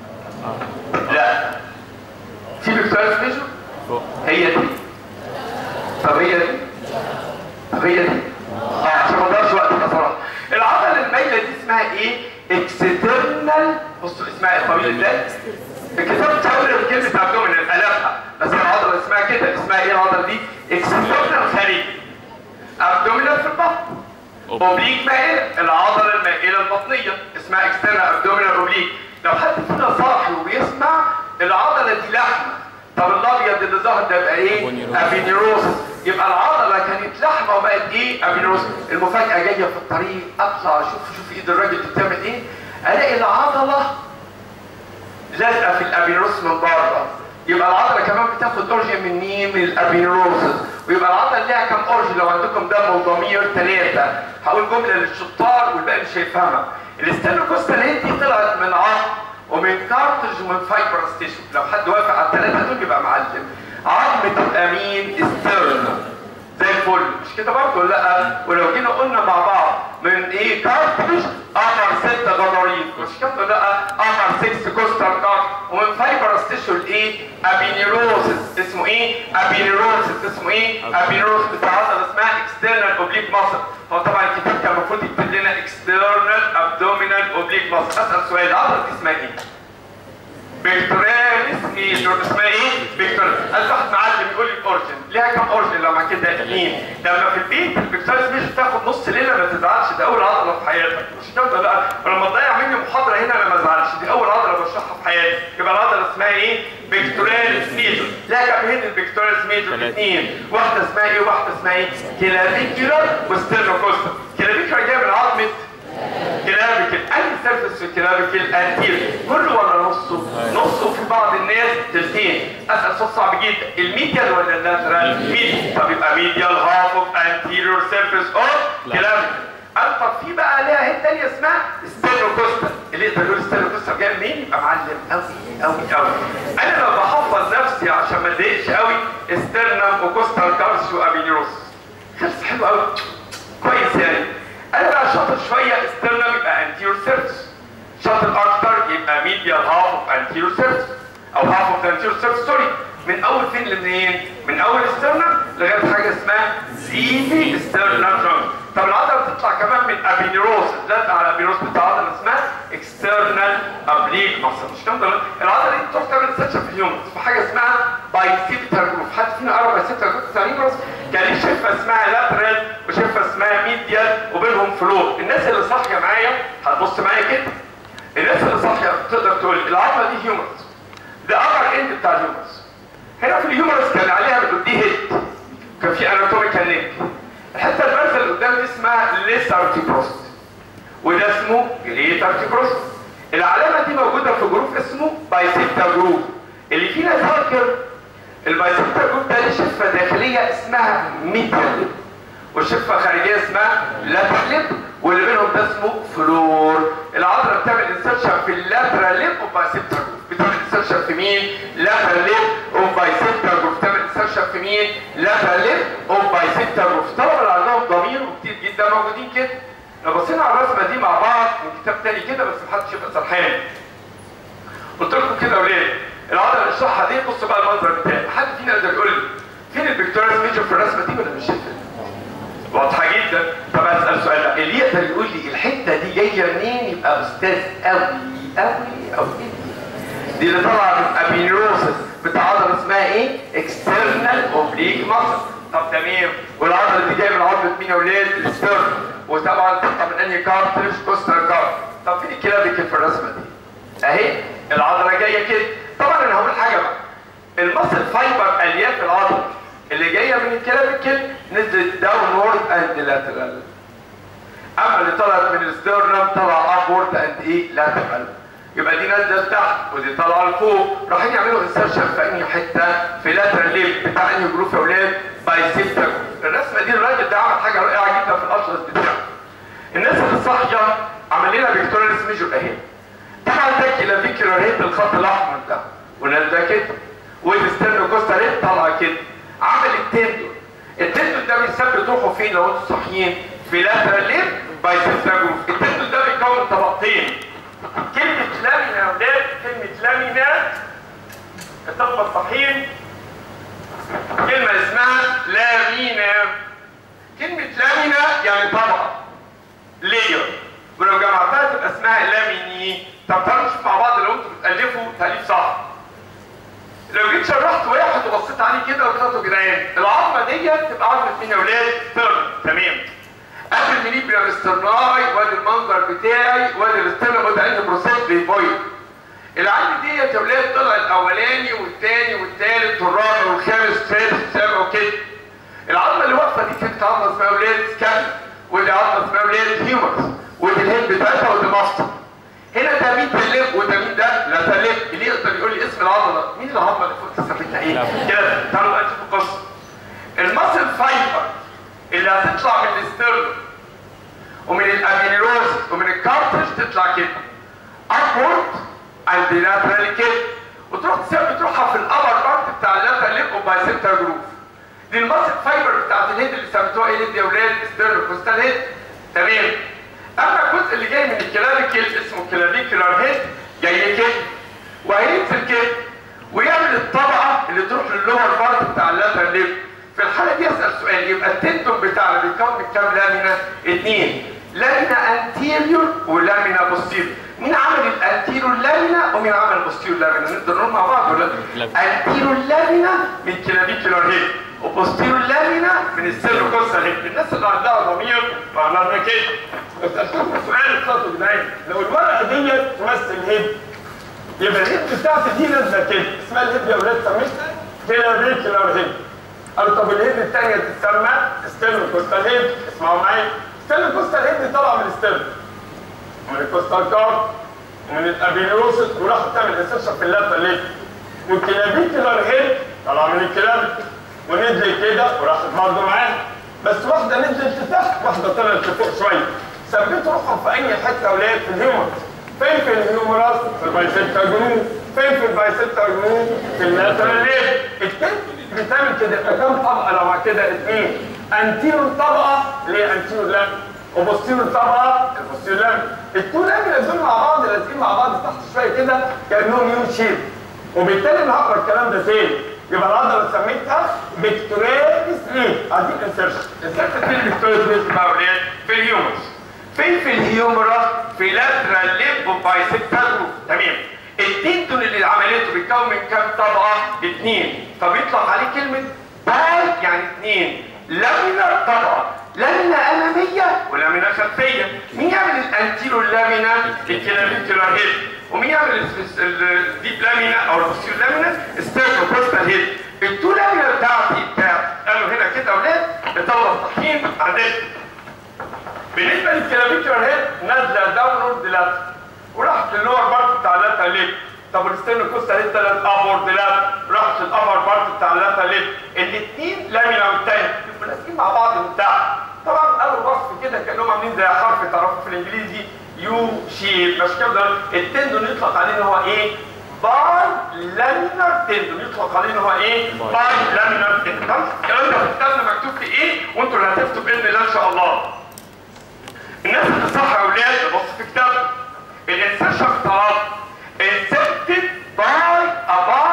لا في فيكتوريس ميجور؟ فوق هي دي طب هي دي طب هي دي اه عشان ما نضيعش وقتنا صراحه العضله المايله دي اسمها ايه اكسترنال بصوا اسمها ايه طويل ازاي الكتاب تحول كلمه ابدومينال قلبها بس العضله اسمها كده اسمها ايه العضله دي اكسترنال خارجي ابدومينال في البطن اوبليك مائله العضله المائله البطنيه اسمها اكسترنال ابدومينال اوبليك لو حد فينا صاحي وبيسمع العضله دي لحمه طب الابيض اللي ظهر ده يبقى ايه؟ أبينيروس. ابينيروس يبقى العضله كانت لحمه وبقت ايه؟ ابينيروس المفاجاه جايه في الطريق اطلع اشوف شوف ايد الراجل دي بتعمل ايه؟ الاقي العضله لازقه في الابينيروس من بره يبقى العضله كمان بتاخد اورجن من مين؟ من الابينيروسس ويبقى العضله ليها كام اورجن لو عندكم دم وضمير ثلاثه هقول جمله للشطار والباقي مش هيفهمها الاستانوكوستال هيد دي طلعت من عظم ومن كارتج ومن فايبرس تيشو لو حد وافق على الثلاثه دول يبقى معلم عظم تبقى مين؟ استرنا زي الفل مش كده برضه ولا لا ولو جينا قلنا مع بعض من ايه كارتريج قمر ستة غضاريف مش كده ولا لا قمر 6 كوستال كارت ومن فايبرس تيشو الايه ابينيروسس اسمه ايه ابينيروسس اسمه ايه ابينيروسس بتاع عضله اسمها اكسترنال اوبليك ماسل هو طبعا الكتاب كان المفروض يكتب لنا اكسترنال ابدومينال اوبليك ماسل اسال سؤال العضله دي اسمها ايه فيكتورياليس ميجور اسمها ايه؟ فيكتورياليس قال واحد معلم يقول لي الاورجن ليها كام اورجن لما كده اثنين لما في البيت الفيكتورياليس ميجور تاخد نص ليله ما تزعلش ده اول عضله في حياتك مش كده لا ولما تضيع مني محاضره هنا انا ما ازعلش دي اول عضله بشرحها في حياتي يبقى العضله اسمها ايه؟ فيكتورياليس ميجور لها كام هند الفيكتورياليس ميجور ثلاثة. اثنين واحده اسمها ايه واحده اسمها ايه؟ كلافيكولار وستيرنوكوستال كلافيكولار جايه من عظمه كلابيكل اي سيرفس في كلابيكل انتير كله ولا نصه نصه في بعض الناس تلتين اسال صوت صعب جدا الميديال ولا اللاترال ميديال طب يبقى ميديال هاف اوف انتيريور سيرفيس اوف لا. كلابيكل قال طب في بقى ليها هيد تانية اسمها ستينوكوستال اللي يقدر يقول ستينوكوستال جاي منين يبقى معلم قوي قوي قوي انا لما بحفظ نفسي عشان ما اتضايقش قوي استرنم وكوستال كارسيو ابينيروس خلص حلو قوي كويس يعني انا بقى شاطر شويه استرنم يبقى انتيريور سيرفس شاطر اكتر يبقى ميديال هاف اوف انتيريور سيرفس او هاف اوف انتيريور سيرفس سوري من اول فين لمنين؟ من اول استرنم لغايه حاجه اسمها زيفي استرنم جانج طب العضله بتطلع كمان من ابينيروس لازقه على الابينيروس بتاع عضله اسمها اكسترنال ابليك ماسل مش كده العضله دي بتروح تعمل سيرش في الهيومنز في حاجه اسمها بايسيبتال جروف حد فينا قرا بايسيبتال جروف بتاع الهيومنز كان ليه شفه اسمها لاترال وشفه اسمها ميديال وبينهم فلو الناس اللي صاحيه معايا هتبص معايا كده الناس اللي صاحيه تقدر تقول العضله دي هيومنز ده ابر اند بتاع الهيومنز هنا في الهيومرس كان عليها بتقول دي هيد كان في اناتوميكال نيك الحته البارزه اللي قدام دي اسمها ليس ارتيكروست وده اسمه جريت ارتيكروست العلامه دي موجوده في جروف اسمه بايسيبتا جروف اللي فينا فاكر البايسيبتا جروف ده ليه شفه داخليه اسمها ميديال والشفه خارجيه اسمها لاترال واللي بينهم ده اسمه فلور العضله بتعمل انسرشن في اللاترال ليب اوف بايسيبتا جروف بتعمل انسرشن في مين؟ لاترال ليب اوف بايسيبتا جروف بتعمل انسرشن في مين؟ لاترال ليب اوف بايسيبتا جروف طبعا اللي عندهم ضمير وكتير جدا موجودين كده لو بصينا على الرسمه دي مع بعض من كتاب تاني كده بس محدش يبقى سرحان قلت لكم كده يا ولاد العضله اللي اشرحها دي بص بقى المنظر بتاعي حد فينا يقدر يقول لي فين الفيكتوريس ميجر في الرسمه دي ولا مش شايفها؟ واضحه جدا طب اسال سؤال بقى اللي يقدر يقول لي الحته دي جايه منين يبقى استاذ قوي قوي قوي دي اللي طالعه من ابينيروسس بتاع عضله اسمها ايه؟ اكسترنال اوبليك ماسل طب تمام والعضله دي جايه من عضله مين يا ولاد؟ الستيرن وطبعا بتطلع من انهي كارتريج؟ كوستال كارت طب فين الكلابيكل في الرسمه دي؟ اهي العضله جايه كده طبعا انا هقول حاجه بقى المصل فايبر الياف العضله اللي جايه من الكلابيكل نزلت داون وورد اند لاترال اما اللي طلعت من الستيرنم طلع ابورد اند ايه لاترال يبقى دي نازله لتحت ودي طالعه لفوق رايحين يعملوا انسرشن في انهي حته في لاترال ليب بتاع انهي جروف يا اولاد بايسيبتر الرسمه دي الراجل ده عمل حاجه رائعه جدا في الاشرس بتاعه الناس اللي صاحيه عمل لنا فيكتوريس ميجور اهي طبعا ده كلافيكولار هيد بالخط الاحمر ده ونازله كده والستيرنو كوستا هيد طالعه كده عمل التندون التندون ده بيثبت روحه فين لو انتوا صاحيين في لاترال ليب بايسيبتر جروف التندون ده بيتكون طبقتين كلمة لامينا يا ولاد كلمة لامينا الطلبة الصحيين كلمة اسمها لامينا كلمة لامينا يعني طبقة لير ولو جمعتها تبقى اسمها لاميني طب تعالوا نشوف مع بعض لو انتوا بتألفوا تأليف صح لو جيت شرحت واحد وبصيت عليه كده وقلت له جدعان العظمة ديت تبقى عظمة مين يا ولاد؟ ترن تمام قبل المنيبريم استرناي وادي المنظر بتاعي وادي الاسترنم وادي عين بروسيس بيفويد العين ديت يا ولاد طلع الاولاني والثاني والثالث والرابع والخامس والسادس والسابع وكده العظمه اللي واقفه دي كانت عظمه اسمها ولاد سكان ودي عظمه اسمها ولاد هيومرز ودي الهيد بتاعتها ودي ماستر هنا ده مين تلف وده مين ده لا تلف اللي يقدر يقول لي اسم العضله مين العظمه اللي فوق سميتها ايه كده تعالوا بقى نشوف القصه الماسل فايبر اللي هتطلع من الاسترن ومن الابينيروز ومن الكارترج تطلع كده ابورد عند لاترال كده وتروح تسيب تروحها في الابر بارت بتاع اللاترال ليب وبايسنتر جروف دي الماسل فايبر بتاعت الهيد اللي سميتوها ايه يا اولاد ستيرن كوستال هيد تمام اما الجزء اللي جاي من الكلافيكل اسمه كلافيكولار هيد جاي كده وهينزل كده ويعمل الطبقه اللي تروح للور بارت بتاع اللاترال ليب في الحالة دي أسأل سؤال يبقى التندون بتاعنا بيتكون من كام لامينا؟ اثنين لامينا انتيريور ولامينا بوستيريور مين عمل الانتيريور لامينا ومين عمل البوستيريور لامينا؟ نقدر نقول مع بعض ولا انتيريور لامينا من كلافيكولار هيد وبوستيريور لامينا من السيركوسا هيد الناس اللي عندها ضمير معناها كده بس أسألكم سؤال اتفضلوا جدعان لو الورقة ديت تمثل هيد يبقى الهيد بتاعتي دي نازلة كده اسمها الهيد يا ولاد سميتها كلافيكولار هيد قالوا طب الهيد الثانيه تتسمى ستيرن كوستال هيد اسمعوا معايا ستيرن كوستال هيد طالعه من الستيرن ومن الكوستال كارد ومن الابينيروسس وراحت تعمل انسرشن في اللاتر ليد والكلافيكولار هيد طالعه من الكلاب ونزلت كده وراحت برضه معاها بس واحده نزلت لتحت واحده طلعت لفوق شويه ثبتوا روحهم في اي حته اولاد في الهيومر فين في الهيومراس في البايسيبتا جنوب فين في البايسيبتا جنوب في اللاترال ليد التاني بتعمل كده يبقى كام طبقه لو مع كده اثنين انتيرور طبقه ليه انتيرور لام وبوستيرور طبقه البوستيرور لام التو لامينا دول مع بعض لازقين مع بعض تحت شويه كده كانهم يو شيب وبالتالي انا هقرا الكلام ده فين؟ يبقى العضله سميتها فيكتوريس ليه؟ اديك انسرشن انسرشن فين الفيكتوريس ليه بقى ولاد؟ في الهيومرز فين في الهيومرا؟ في لاترال ليب وبايسكتال تمام التندون اللي عملته بيتكون من كام طبقه؟ اثنين طب يطلق عليه كلمه باي يعني اثنين لامينا طبقه لامينا اماميه ولامينا خلفيه مين يعمل الانتيرو لامينا الكلافيكولار هيد ومين يعمل الديب لامينا او البوستيرو لامينا ستيرنو كوستال هيد التو لامينا بتاعتي بتاع قالوا هنا كده يا اولاد بطلع الطحين عندنا بالنسبه للكلافيكولار هيد نازله داونورد لاتر وراحت للور بارت بتاع اللاتر ليب طب الستيرنو كوستا هيد طلعت ابورد لاب راحت للابر بارت بتاع اللاتر ليب الاثنين لامينا والتاني يبقوا لازقين مع بعض من تحت طبعا قالوا وصف كده كانهم عاملين زي حرف تعرفوا في الانجليزي يو شيب مش كده التندون يطلق عليه ان هو ايه؟ باي لامينار تندون يطلق عليه ان هو ايه؟ باي لامينار تندون الكلام ده في كتابنا مكتوب في ايه؟ وانتوا اللي هتفتوا باذن الله ان شاء الله الناس اللي صح يا اولاد بص في كتاب الانسرشن بتاع inserted by a bar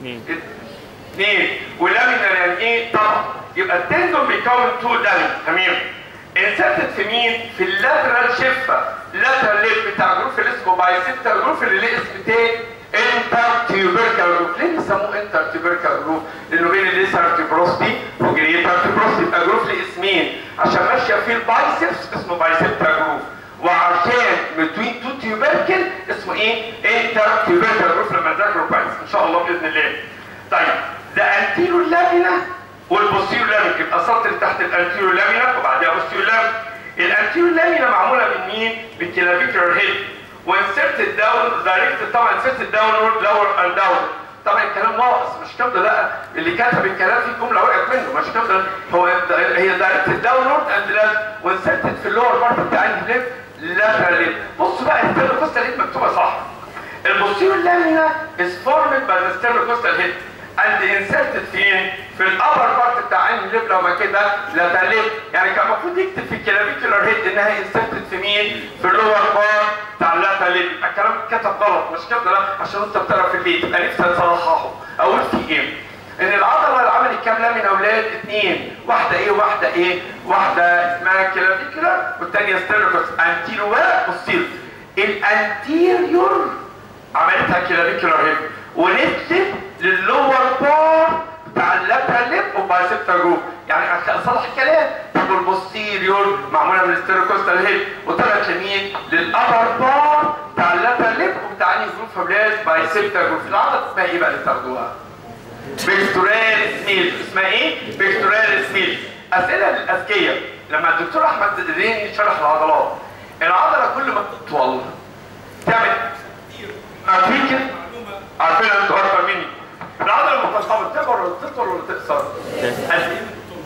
اثنين اثنين ولامينر يعني ايه طبعا يبقى التندون بيكون تو لامين تمام انسرتد في مين في اللاترال شفه اللاترال ليب بتاع جروف اللي اسمه بايسيبتال جروف اللي ليه اسم تاني انتر تيوبركال جروف ليه بيسموه انتر تيوبركال جروف لانه بين الليسر تيبروستي وجريتر تيبروستي يبقى جروف ليه اسمين عشان ماشيه فيه البايسبس اسمه بايسيبتال جروف وعشان بتوين تو تيوبركل اسمه ايه انتر تيوبركال جروف لما نذاكره كويس ان شاء الله باذن الله طيب ده انتيرو لامينا والبوستيرو لامينا يبقى سطر تحت الانتيرو لامينا وبعدها بوستيرو لامينا الانتيرو لامينا معموله من مين؟ من كلافيكولار هيد وانسرتد داون دايركت طبعا انسرتد داونورد لور اند داون طبعا الكلام ناقص مش كده لا اللي كتب الكلام في جمله وقعت منه مش كده هو هي دايركت داونورد اند ليفت وانسرتد في اللور بارت بتاع الليفت لاترال ليفت بصوا بقى الستيرنوكوستال هيد مكتوبه صح البوستيرو لامينا is formed by the sternocostal head and inserted فين؟ في الابر بارت بتاع عين الليب لو ما كده لاترال يعني كان المفروض يكتب في الكلافيكولار هيد انها inserted في مين؟ في اللور بارت بتاع اللاترال ليب الكلام كتب غلط مش كده لا عشان انت بتقرا في البيت يبقى نفسي اصححه اقول في ايه؟ ان العضله اللي عملت كام لامين اولاد؟ اثنين واحده ايه وواحده ايه؟ واحده اسمها كلافيكولار والثانيه ستيرنوكوس انتيرو وبوستيرو الانتيريور عملتها كلافيكولار هيب ونزلت للور بار بتاع اللاترال ليب وبايسبتال جروب يعني عشان اصلح الكلام طب البوستيريور معموله من الستيروكوستال هيب وطلعت لمين؟ للابر بار بتاع اللاترال ليب وبتاع انهي جروب فابلات بايسبتال جروب العضله اسمها ايه بقى اللي بتاخدوها؟ بيكتورال سميل اسمها ايه؟ بيكتورال سميل اسئله للاذكياء لما الدكتور احمد زيدين شرح العضلات العضله كل ما تطول تعمل عارفين كده؟ عارفين انتوا اكتر مني العضله لما تنقبض تكبر ولا تطول ولا تقصر؟ قد ايه؟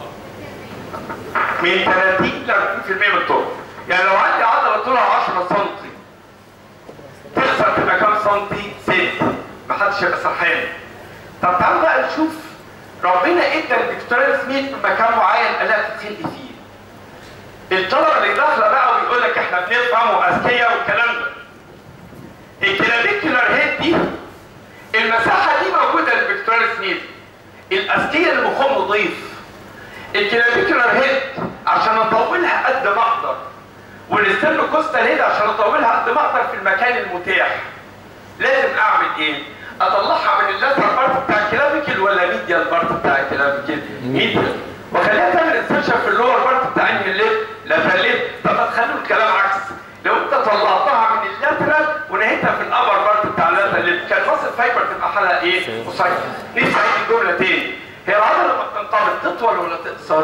من 30 ل 40% من الطول يعني لو عندي عضله طولها 10 سم تقصر تبقى كام سنتي؟ 6 محدش هيبقى سرحان طب تعالوا بقى نشوف ربنا ادى الدكتوراه سميث مكان معين قال لها تتسلقي فيه الطلبه اللي داخله بقى ويقول لك احنا بنفهم واذكياء والكلام ده الكلافيكولار هيد دي المساحه دي موجوده للفيكتوريا سميث الاذكياء اللي مخهم نضيف الكلافيكولار هيد عشان اطولها قد ما اقدر والستيرنو كوستال هيد عشان اطولها قد ما اقدر في المكان المتاح لازم اعمل ايه؟ اطلعها من اللاترال بارت بتاع الكلافيكل ولا ميديال بارت بتاع الكلافيكل؟ ميديال واخليها تعمل انسرشن في اللور بارت بتاع انهي الليف لاترال ليف طب ما تخلوا الكلام عكس لو انت طلعتها من اللاترال ونهيتها في الابر بارت بتاع اللاترال ليف كان مصر فايبر تبقى حالها ايه؟ قصير نفسي اعيد الجمله تاني هي العضله لما بتنقبض تطول ولا تقصر؟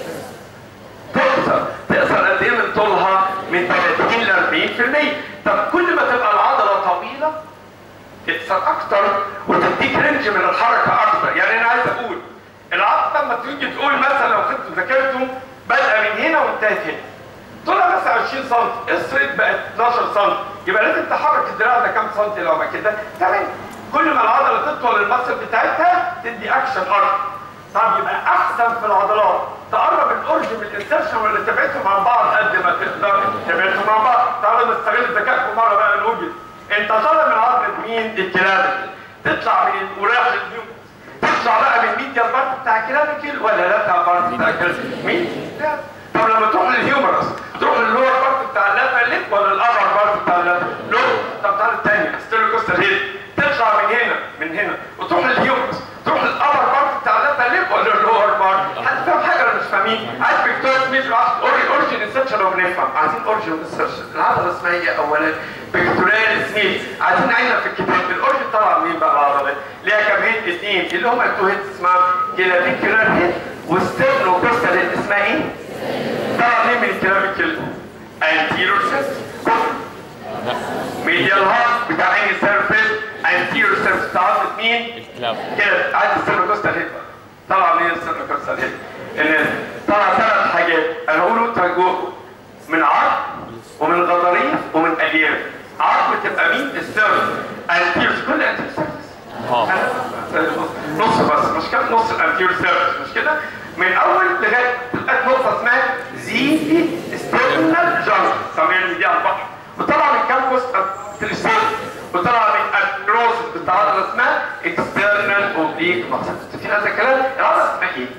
تقصر تقصر قد ايه من طولها؟ من 30 ل 40% طب كل ما تبقى العضله طويله تقصر اكتر وتديك رينج من الحركه اكتر يعني انا عايز اقول العضله لما تيجي تقول مثلا لو كنت ذاكرته بادئه من هنا وانتهت هنا طولها مثلا 20 سم قصرت بقت 12 سم يبقى لازم تحرك الدراع ده كام سم لو ما كده تمام كل ما العضله تطول المصل بتاعتها تدي اكشن اكتر طب يبقى احسن في العضلات تقرب الاورج من الانسرشن ولا تبعدهم عن بعض قد ما تقدر تبعدهم عن بعض تعالوا نستغل ذكائكم مره بقى نوجد انت طالع من عضله مين الكلابيكل تطلع من وراح النيو تطلع بقى من ميديال بارت بتاع الكلابيكل ولا لا بارت بتاع الكلابيكل مين لا طب لما تروح للهيومرس تروح للور بارت بتاع اللاترال ليب ولا الابر بارت بتاع اللاترال لو طب تعالى الثانيه ستيريوكوستال هيد تطلع من هنا من هنا وتروح للهيومرس تروح للابر بارت بتاع اللاترال ليب ولا اللور بارت حد فاهم حاجه ولا مش فاهمين عايز فيكتور سميث عايز اوريجن انسرشن لو بنفهم عايزين اوريجن انسرشن العضله اسمها ايه اولا فيكتوريال سميث عايزين عينه في الكتاب الاوريجن طلع منين بقى العضله ليها كام هيد اثنين اللي هم التو هيد اسمها كلافيكولار هيد وستيرنو كوستال هيد اسمها ايه؟ طلع منين من الكلافيكل انتيرور سيستم ميديال هارت بتاع عين السيرفيس انتيرور سيرفيس بتاع عضله مين؟ الكلاب كده عايز السيرفيكوستال هيد بقى طلع منين السيرفيكوستال هيد؟ ان طلع ثلاث حاجات انا هقول وانت هتجاوب من عظم ومن غضاريف ومن الياف عظم تبقى مين؟ السيرفيس انتيرور كل انتيرور سيرفيس اه نص بس مش كده نص الانتيرور سيرفيس مش كده؟ من اول لغايه لغايه نقطه اسمها زيفي ستيرنال جانك سميها دي على البحر وطلع من كامبوس في السيرفيس وطلع من الكروس بتاع عضله اسمها اكسترنال مقصد في هذا الكلام العضله اسمها ايه؟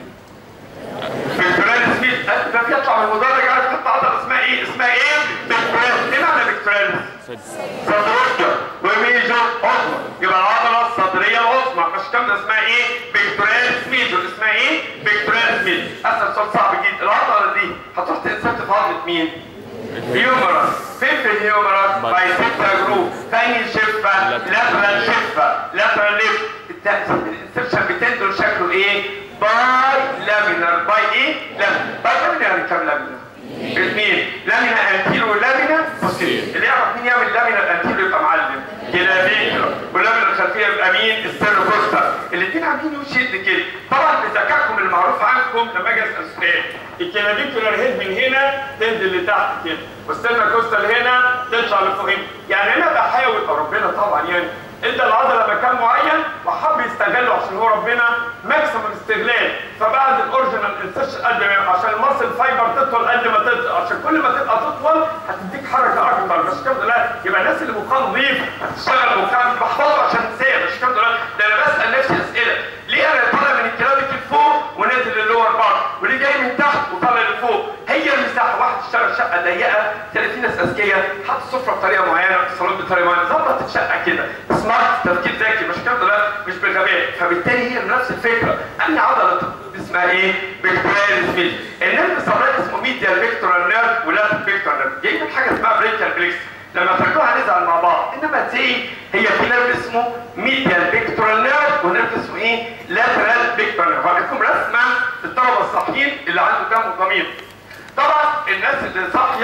فيكتورال سميث ده بيطلع من المدرج عارف تحط عضله اسمها ايه؟ اسمها ايه؟ فيكتورال ايه معنى فيكتورال؟ صدرية وميجر عظمى يبقى العضلة الصدرية العظمى مش كاملة اسمها ايه؟ بيكتورال ميجر اسمها ايه؟ بيكتورال ميجر اسأل سؤال صعب جدا العضلة دي هتروح تنسبت في عضلة مين؟ هيومرس فين في الهيومرس؟ بايسيبتا جروب ثاني شفة لاترال شفة لاترال ليف الانسبشن بتندل شكله ايه؟ باي لامينر باي ايه؟ لامينر باي لامينر يعني كام لامينر؟ الاثنين لامينا انتيرو ولامينا بوستيريور اللي يعرف مين يعمل لامينا الانتيرو يبقى معلم كلافيكرا واللامينا الخلفيه يبقى مين السيروكوستا الاثنين عاملين يشد كده طبعا بذكائكم المعروف عنكم لما اجي اسال سؤال الكلافيكولار هيد من هنا تنزل لتحت كده والسيروكوستا هنا تطلع لفوق يعني انا بحاول ربنا طبعا يعني ادى العضله مكان معين وحب يستغله عشان هو ربنا ماكسيمم استغلال فبعد الاوريجينال انسيشن قد ما عشان المصل فايبر تطول قد ما تطول عشان كل ما تبقى تطول هتديك حركه اكتر مش كده لا يبقى الناس اللي مقام نظيف هتشتغل مقام بحفظه عشان تنساه مش كده لا ده انا بسال نفسي اسئله ليه انا طالع من الكلابيك لفوق ونازل اللور بار وليه جاي من تحت وطالع لفوق هي المساحه واحد اشتغل شقه ضيقه تلاقي في ناس اذكياء حط السفره بطريقه معينه الصالون بطريقه معينه ظبط الشقه كده سمارت تفكير ذكي مش كده لا مش بغباء فبالتالي هي نفس الفكره انهي عضله اسمها ايه؟ فيكتورال سميث النيرف الصغير اسمه ميديال فيكتورال نيرف ولا فيكتورال نيرف جاي من حاجه اسمها بريكال بليكس لما ترجعوها هنزعل مع بعض انما تي هي في نيرف اسمه ميديال فيكتورال نيرف ونيرف اسمه ايه؟ لاترال فيكتورال نيرف هوريكم رسمه الطلبه الصاحيين اللي عنده دم وضمير طبعا الناس اللي صاحيه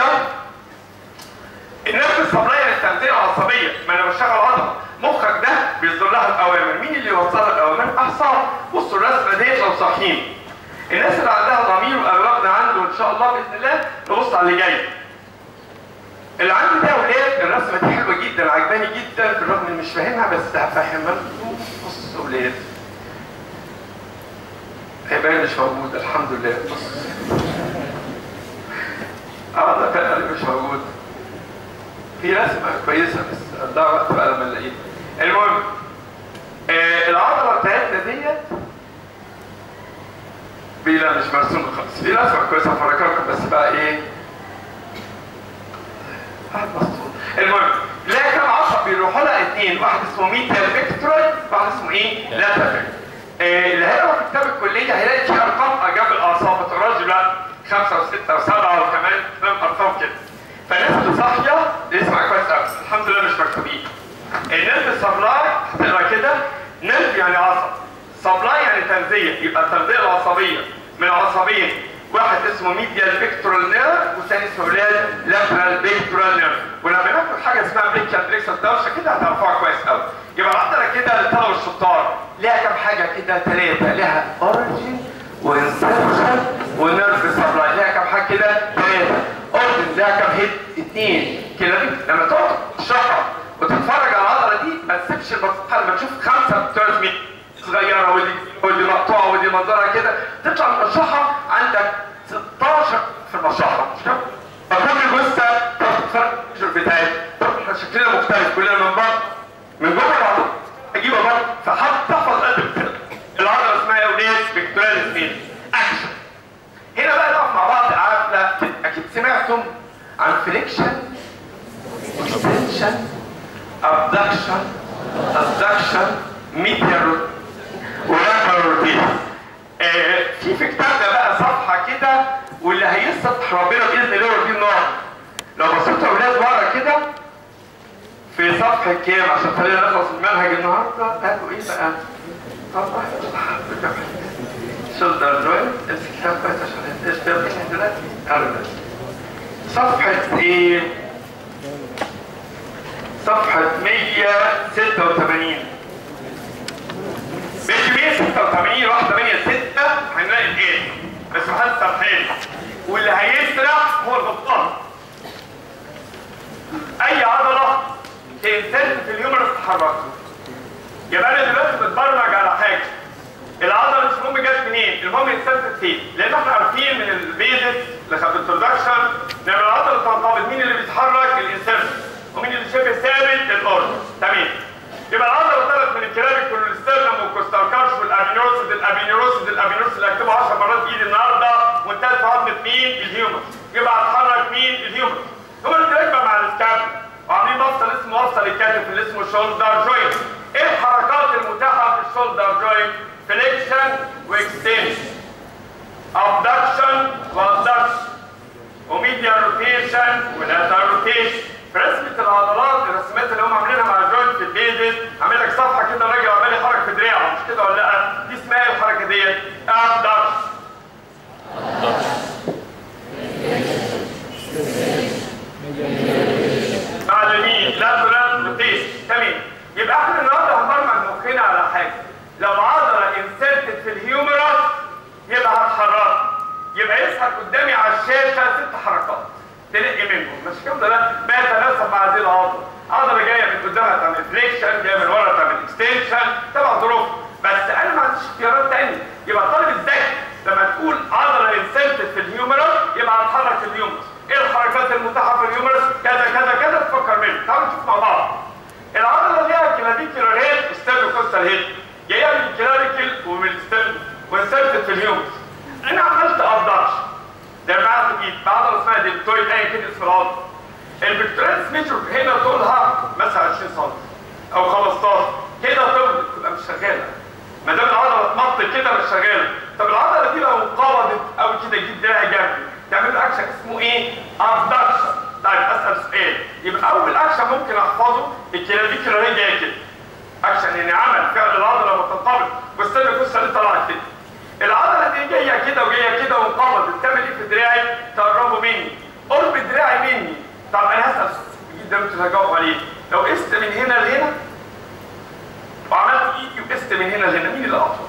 النفس الصبريه للتغذيه العصبيه ما انا بشتغل عضله مخك ده بيصدر لها الاوامر مين اللي يوصلها الاوامر اعصاب بصوا الرسمه ديت لو صاحيين الناس اللي عندها ضمير واغلبنا عنده ان شاء الله باذن الله نبص على اللي جاي اللي عندي ده يا ولاد الرسمه دي حلوه جدا عجباني جدا بالرغم اني مش فاهمها بس هفهمها لكم بصوا يا ولاد هيبان مش موجود الحمد لله بص اه ده كان مش موجود في رسمه كويسه بس ده وقت بقى لما نلاقيها المهم آه العضله بتاعتنا ديت في لا مش مرسومه خالص في رسمه كويسه هفرجها بس بقى ايه واحد مسطول المهم لا كم عصب بيروحوا لها اثنين واحد اسمه ميتال فيكتورال واحد اسمه ايه لاتافيك آه اللي هيقرا في كتاب الكليه هيلاقي في ارقام جنب الاعصاب ما تقراش بقى خمسه وسته وسبعه وكمان فاهم ارقام كده فالناس اللي صاحيه اسمع كويس قوي الحمد لله مش مكتوبين النيرف سبلاي هتقرا كده نيرف يعني عصب سبلاي يعني تغذيه يبقى التغذيه العصبيه من عصبين واحد اسمه ميديال فيكتورال نيرف والثاني اسمه ولاد لاترال فيكتورال نيرف ولما ناخد حاجه اسمها بريكال بريكسال دوشه كده هتعرفوها كويس قوي يبقى العضله كده للطلبه الشطار ليها كام حاجه كده ثلاثه لها اوريجين وانسبشن ونيرف سبلاي ليها كام حاجه كده ثلاثه اورجن ليها كام هيد اثنين كده لما تقعد تشرحها وتتفرج على العضله دي ما تسيبش البطاقه لما تشوف خمسه بتوع صغيره ودي ودي مقطوعه ودي منظرها كده تطلع من المشرحه عندك 16 في المشرحه مش كده؟ فكل جثه تتفرج بتاعتها طب احنا شكلنا مختلف كلنا من بره من جوه العضله اجيبها بره فحط تحفظ قلب العضله اسمها يا ولاد فيكتوريال سميث اكشن هنا بقى نقف مع بعض عارفه اكيد سمعتم عن فليكشن اكستنشن ابدكشن ابدكشن ميديال ولاترال روتيشن في في كتابنا بقى صفحه كده واللي هيسطح ربنا باذن الله يرضيه النار لو بصيتوا يا اولاد ورا كده في صفحه كام عشان خلينا نخلص المنهج النهارده هاتوا ايه بقى؟ شولدر جوينت امسك كتاب كويس عشان ايش بيبقى دلوقتي؟ اربس صفحه ايه؟ صفحه 186 مش 186 واحد 8 6 هنلاقي الايه بس محدش صفحين واللي هيسرح هو الغطاس اي عضله تنسد في اليومرس تتحرك يبقى انا دلوقتي بتبرمج على حاجه العضله مش مهم جت منين المهم يتثبت فين لان احنا عارفين من البيزس اللي خدت الانترودكشن ان العضله تنقبض مين اللي بيتحرك الانسان ومين اللي شبه ثابت الاورد تمام يبقى العضله طلعت من الكلابيك والسترنم والكوستالكارش والامينويد الابينيروسيس الابينيروسيس اللي هكتبه 10 مرات بايدي النهارده وانتهت في عظمه مين؟ الهيومرس يبقى هتحرك مين؟ الهيومرس هو اللي راكبه مع السكابل وعاملين مفصل اسمه مفصل الكتف اللي اسمه شولدر جوينت ايه الحركات المتاحه في الشولدر جوينت؟ فليكشن واكستنشن ابدكشن وابدكشن وميديا روتيشن ولاتر روتيشن في رسمة العضلات الرسمات اللي هم عاملينها مع الجوينت في البيزس عامل لك صفحة كده راجل عمال يحرك في دراعه مش كده ولا لا؟ دي اسمها ايه الحركة ديت؟ ابدكشن مع اليمين لاترال روتيشن تمام يبقى احنا النهارده هنبرمج مخنا على حاجه لو عضله انسرتد في الهيومرس يبقى هتحركها يبقى يظهر قدامي على الشاشه ست حركات تنقي منهم مش كده لا بيتناسب مع هذه العضله عضله جايه من قدامها تعمل فليكشن جايه من ورا تعمل اكستنشن تبع ظروف بس انا ما عنديش اختيارات تانية يبقى الطالب الذكي لما تقول عضله انسرتد في الهيومرس يبقى هتحرك الهيومرس ايه الحركات المتاحه في الهيومرس كذا كذا كذا تفكر منه تعالوا نشوف مع بعض العضله اللي ليها كلافيكولار هيد ستيرو كوستال هيد جايه من الكلافيكل ومن الستيرو وانسرتد في الهيومرس انا عملت ابدكشن ده معاها ايد بعضله اسمها ديلتويد ايا كده اسم العضله البكتيريال ميجر هنا طولها مثلا 20 سم او 15 كده طول تبقى مش شغاله ما دام العضله اتمطت كده مش شغاله طب العضله دي لو انقبضت او كده جيب دراعي جنبي تعمل اكشن اسمه ايه؟ ابدكشن طيب اسال سؤال يبقى اول اكشن ممكن احفظه الكلافيكولار هي جايه كده اكشن يعني عمل فعل العضله لما تنقبض واستنى الجثه اللي طلعت كده العضله دي جايه كده وجايه كده وانقبضت تعمل ايه في دراعي؟ تقربوا مني قرب دراعي مني طب انا هسال جدا انتوا هجاوب عليه لو قست من هنا لهنا وعملت ايدي وقست من هنا لهنا مين اللي اطول؟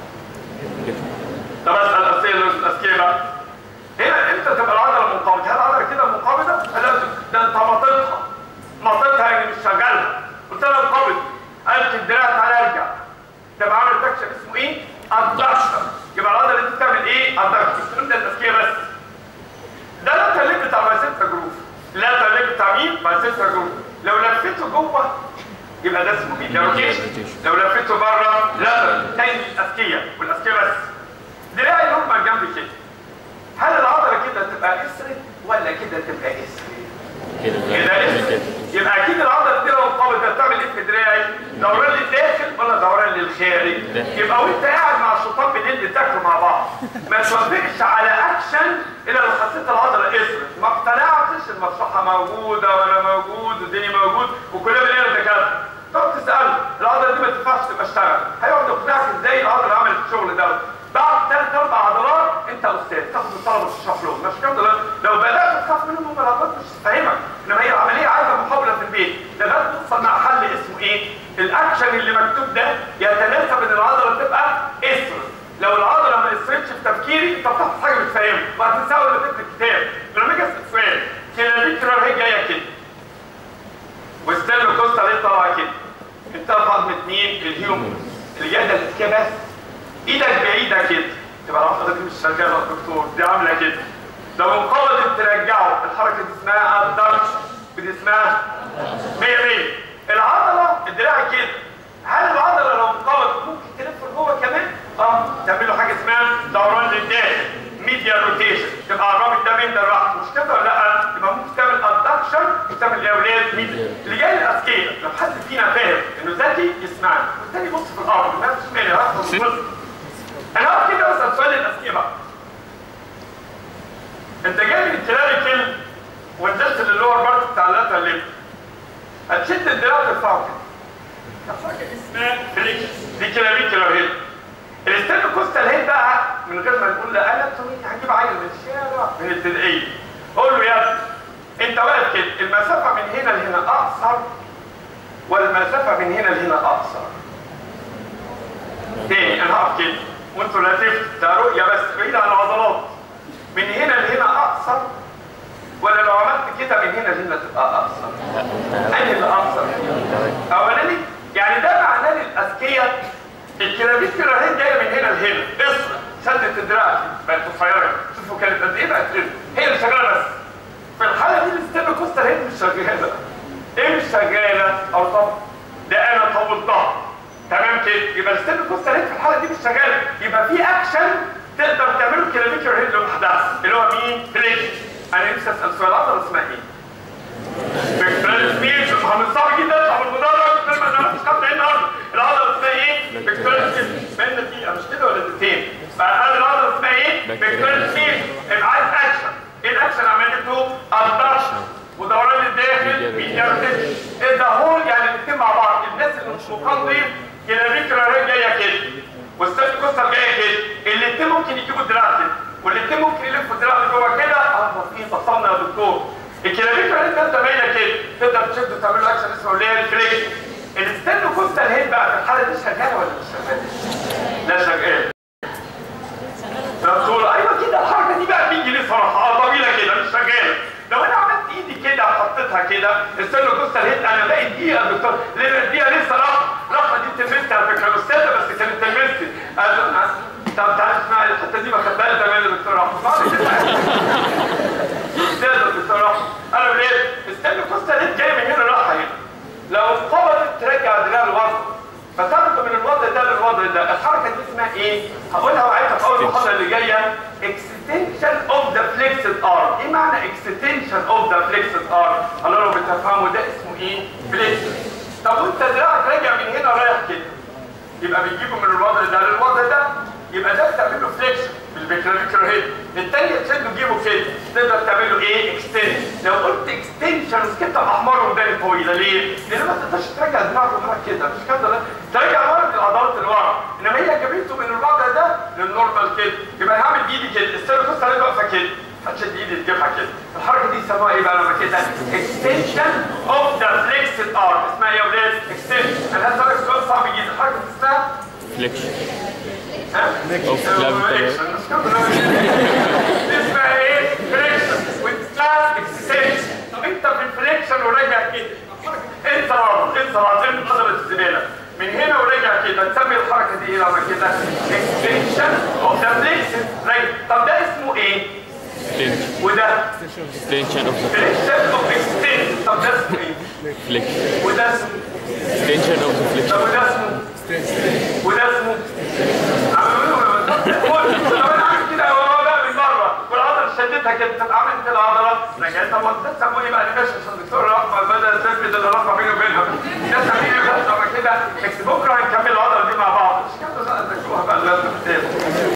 طب اسال اسئله الاذكياء بقى هنا امتى تبقى العضله منقبضه؟ هل العضله كده منقبضه؟ لا ده انت مطيتها مطيتها يعني مش شغالها قلت لها انقبض قالت الدراع تعالى ارجع تبقى عامل تكشن اسمه ايه؟ ادكشن يبقى العضله دي بتعمل ايه؟ ادكشن الكلام ده التذكيه بس ده لا تلف بتاع ماسيتا جروف لا تلف بتاع مين؟ ماسيتا جروف لو لفيته جوه يبقى ده اسمه ايه؟ ده روتيشن لو لفيته بره لا تاني الاذكيه والاذكيه بس دراعي هم جنب كده هل العضله كده تبقى اسرد ولا كده تبقى اسرد؟ كده اسرد يبقى اكيد العضله دي لو انقبضت بتعمل ايه في دراعي؟ دوران للداخل ولا دوران للخارج؟ يبقى وانت قاعد مع الشيطان بالليل بتاكلوا مع بعض ما توافقش على اكشن الا لو حسيت العضله اسرد ما اقتنعتش المصلحه موجوده وانا موجود والدنيا موجود وكلنا بنلاقي دكاتره تقعد تساله العضله دي ما تنفعش تبقى اشتغل هيقعد يقنعك ازاي العضله عملت الشغل ده بعد ثلاث اربع عضلات انت استاذ تاخد الطلبه تشرح لهم مش كده لو بدات تخاف منهم هم العضلات مش هتفهمك انما هي العمليه عايزه محاوله في البيت لغايه توصل مع حل اسمه ايه؟ الاكشن اللي مكتوب ده يتناسب ان العضله تبقى اسر لو العضله ما اسرتش في تفكيري انت بتحفظ حاجه بتفهمها وهتنساها ولا تكتب الكتاب لما اجي اسال سؤال كلافيكولار هي جايه كده والستيرنو كوستا ليه طالعه كده انت عظمه مين؟ الهيومرس اللي جايه ده الاتكيه بس ايدك بعيده كده تبقى العضله دي مش شغاله يا دكتور دي عامله كده لو انقبضت ترجعه الحركه دي اسمها الدرش دي اسمها 100 100 العضله الدراع كده هل العضله لو انقبضت ممكن تلف لجوه كمان؟ اه تعمل له حاجه اسمها دوران للداخل ميديا روتيشن تبقى الرابط ده بين ده لوحده مش كده ولا لا؟ يبقى ممكن تعمل ادكشن وتعمل يا اولاد ميديا اللي جاي الاذكياء لو حد فينا فاهم انه ذكي يسمعني والتاني يبص في الارض ما فيش مانع هاخد انا هقف كده اسال سؤال الاذكياء بقى انت جاي من الكلاريكل ونزلت للور بارت بتاع اللاتر ليب هتشد الدراع ترفعه كده حاجه اسمها فليكس دي كلاريكولار هيد الاستيرنو كوستال هيد بقى من غير ما نقول لا انا هجيب عيل من الشارع من الابتدائيه قول له يا ابني انت واقف كده المسافه من هنا لهنا اقصر والمسافه من هنا لهنا اقصر تاني انا هقف كده وانتوا لاتفت ده رؤيه بس بعيد عن العضلات من هنا لهنا اقصر ولا لو عملت كده من هنا لهنا تبقى اقصر انهي اللي اقصر اولاني يعني ده معناه للاذكياء الكلافيكولار هي جايه من هنا لهنا اصرف سدت الدراع بقت قصيره شوفوا كانت قد ايه بقت كده هي اللي شغاله بس في الحاله دي الاستيرنو كوستال هي مش شغاله ايه مش شغاله او طب ده انا طولتها تمام كده يبقى الاستيرنو كوستال هي في الحاله دي مش شغاله يبقى ففي اكشن تقدر تعمله كيلومتر هيد لوحدها اللي هو مين؟ فليكشن انا نفسي اسال سؤال العضله اسمها ايه؟ بكتيريال سبيش ما من صعب جدا طب المدرج لما انا مش خدت النهارده العضله اسمها ايه؟ بكتيريال سبيش بين دقيقه مش كده ولا دقيقتين فقال العضله اسمها ايه؟ بكتيريال سبيش يبقى عايز اكشن ايه الاكشن عملته؟ ابدكشن ودوران الداخل بيترتب ايه ده هو يعني الاثنين مع بعض الناس اللي مش مقضي كيلومتر اهي جايه كده والستات كوستال جايه كده الاثنين ممكن يجيبوا دراع كده والاثنين ممكن يلفوا الدراع اللي جوه كده اه بسيط بصمنا يا دكتور الكيلومتر اللي انت مايله كده تقدر تشد وتعمل له اكشن اسمه اللي هي الفليكشن الستات كوستال هيد بقى في الحاله دي شغاله ولا مش شغاله؟ لا شغاله دكتور ايوه كده الحركه دي بقى 100 جنيه صراحه اه طويله كده مش شغاله لو انا عملت ايدي كده وحطيتها كده السيرلو كوستال هيد انا باقي دقيقه يا دكتور لان الدقيقه لسه راحه راحه دي تلمست على فكره الاستاذه بس كانت تلمست قال له أه، طب تعالى اسمع الحته دي ما خدتها تمام يا دكتور رحمه بعد كده استاذ يا دكتور رحمه انا ليه السيرلو كوستال هيد جاي من هنا راحه هنا لو قبضت ترجع دراع لورا فتاخده من الوضع ده للوضع ده الحركه دي اسمها ايه هقولها وعيتها في اول المحاضره اللي جايه extension of the flexed arm ايه معنى extension of the flexed arm الله لو بتفهموا ده اسمه ايه flexed طب وانت دراعك راجع من هنا رايح كده يبقى بتجيبه من الوضع ده للوضع ده يبقى ده بتعمل له فليكشن بالبيكرافيكر هيد الثانيه تشده تجيبه كده تقدر تعمل له ايه اكستنشن لو قلت اكستنشن مسكتها احمر ومداني طويله ليه؟ لان ما تقدرش ترجع دراعك لورا كده مش كده لا ترجع ورا العضلات اللي ورا انما هي جابته من الوضع ده للنورمال كده يبقى هعمل بايدي كده السيرفس عليه واقفه كده هتشد ايدي تجيبها كده الحركه دي يسموها ايه بقى لما كده extension of the flexed arm اسمها ايه يا ولاد extension انا هسألك سؤال صعب جدا الحركه دي اسمها فليكشن ها؟ أو flexion. اسمها ايه؟ فليكشن واسمها اكستنشن طب انت في الفليكشن وراجع كده انت راضي انت راضي انت قدرة الزباله من هنا وراجع كده تسمي الحركه دي ايه لما كده؟ اكستنشن اوف ذا فليكشن طب ده اسمه ايه؟ extension وده extension of the فليكشن اوف اكستنشن طب ده اسمه ايه؟ flexion وده اسمه extension of the flexion طب وده اسمه وده اسمه عملوا طب انا عامل كده وهو بقى من بره والعضله شدتها كده طب عملت كده العضله رجعت طب ما تسموا ايه بقى ليش عشان الدكتور رحمه بدا تثبت اللي رفع بيني وبينها ده تعمل ايه بقى طب كده بكره هنكمل العضله دي مع بعض مش كده بقى تذاكروها بقى لازم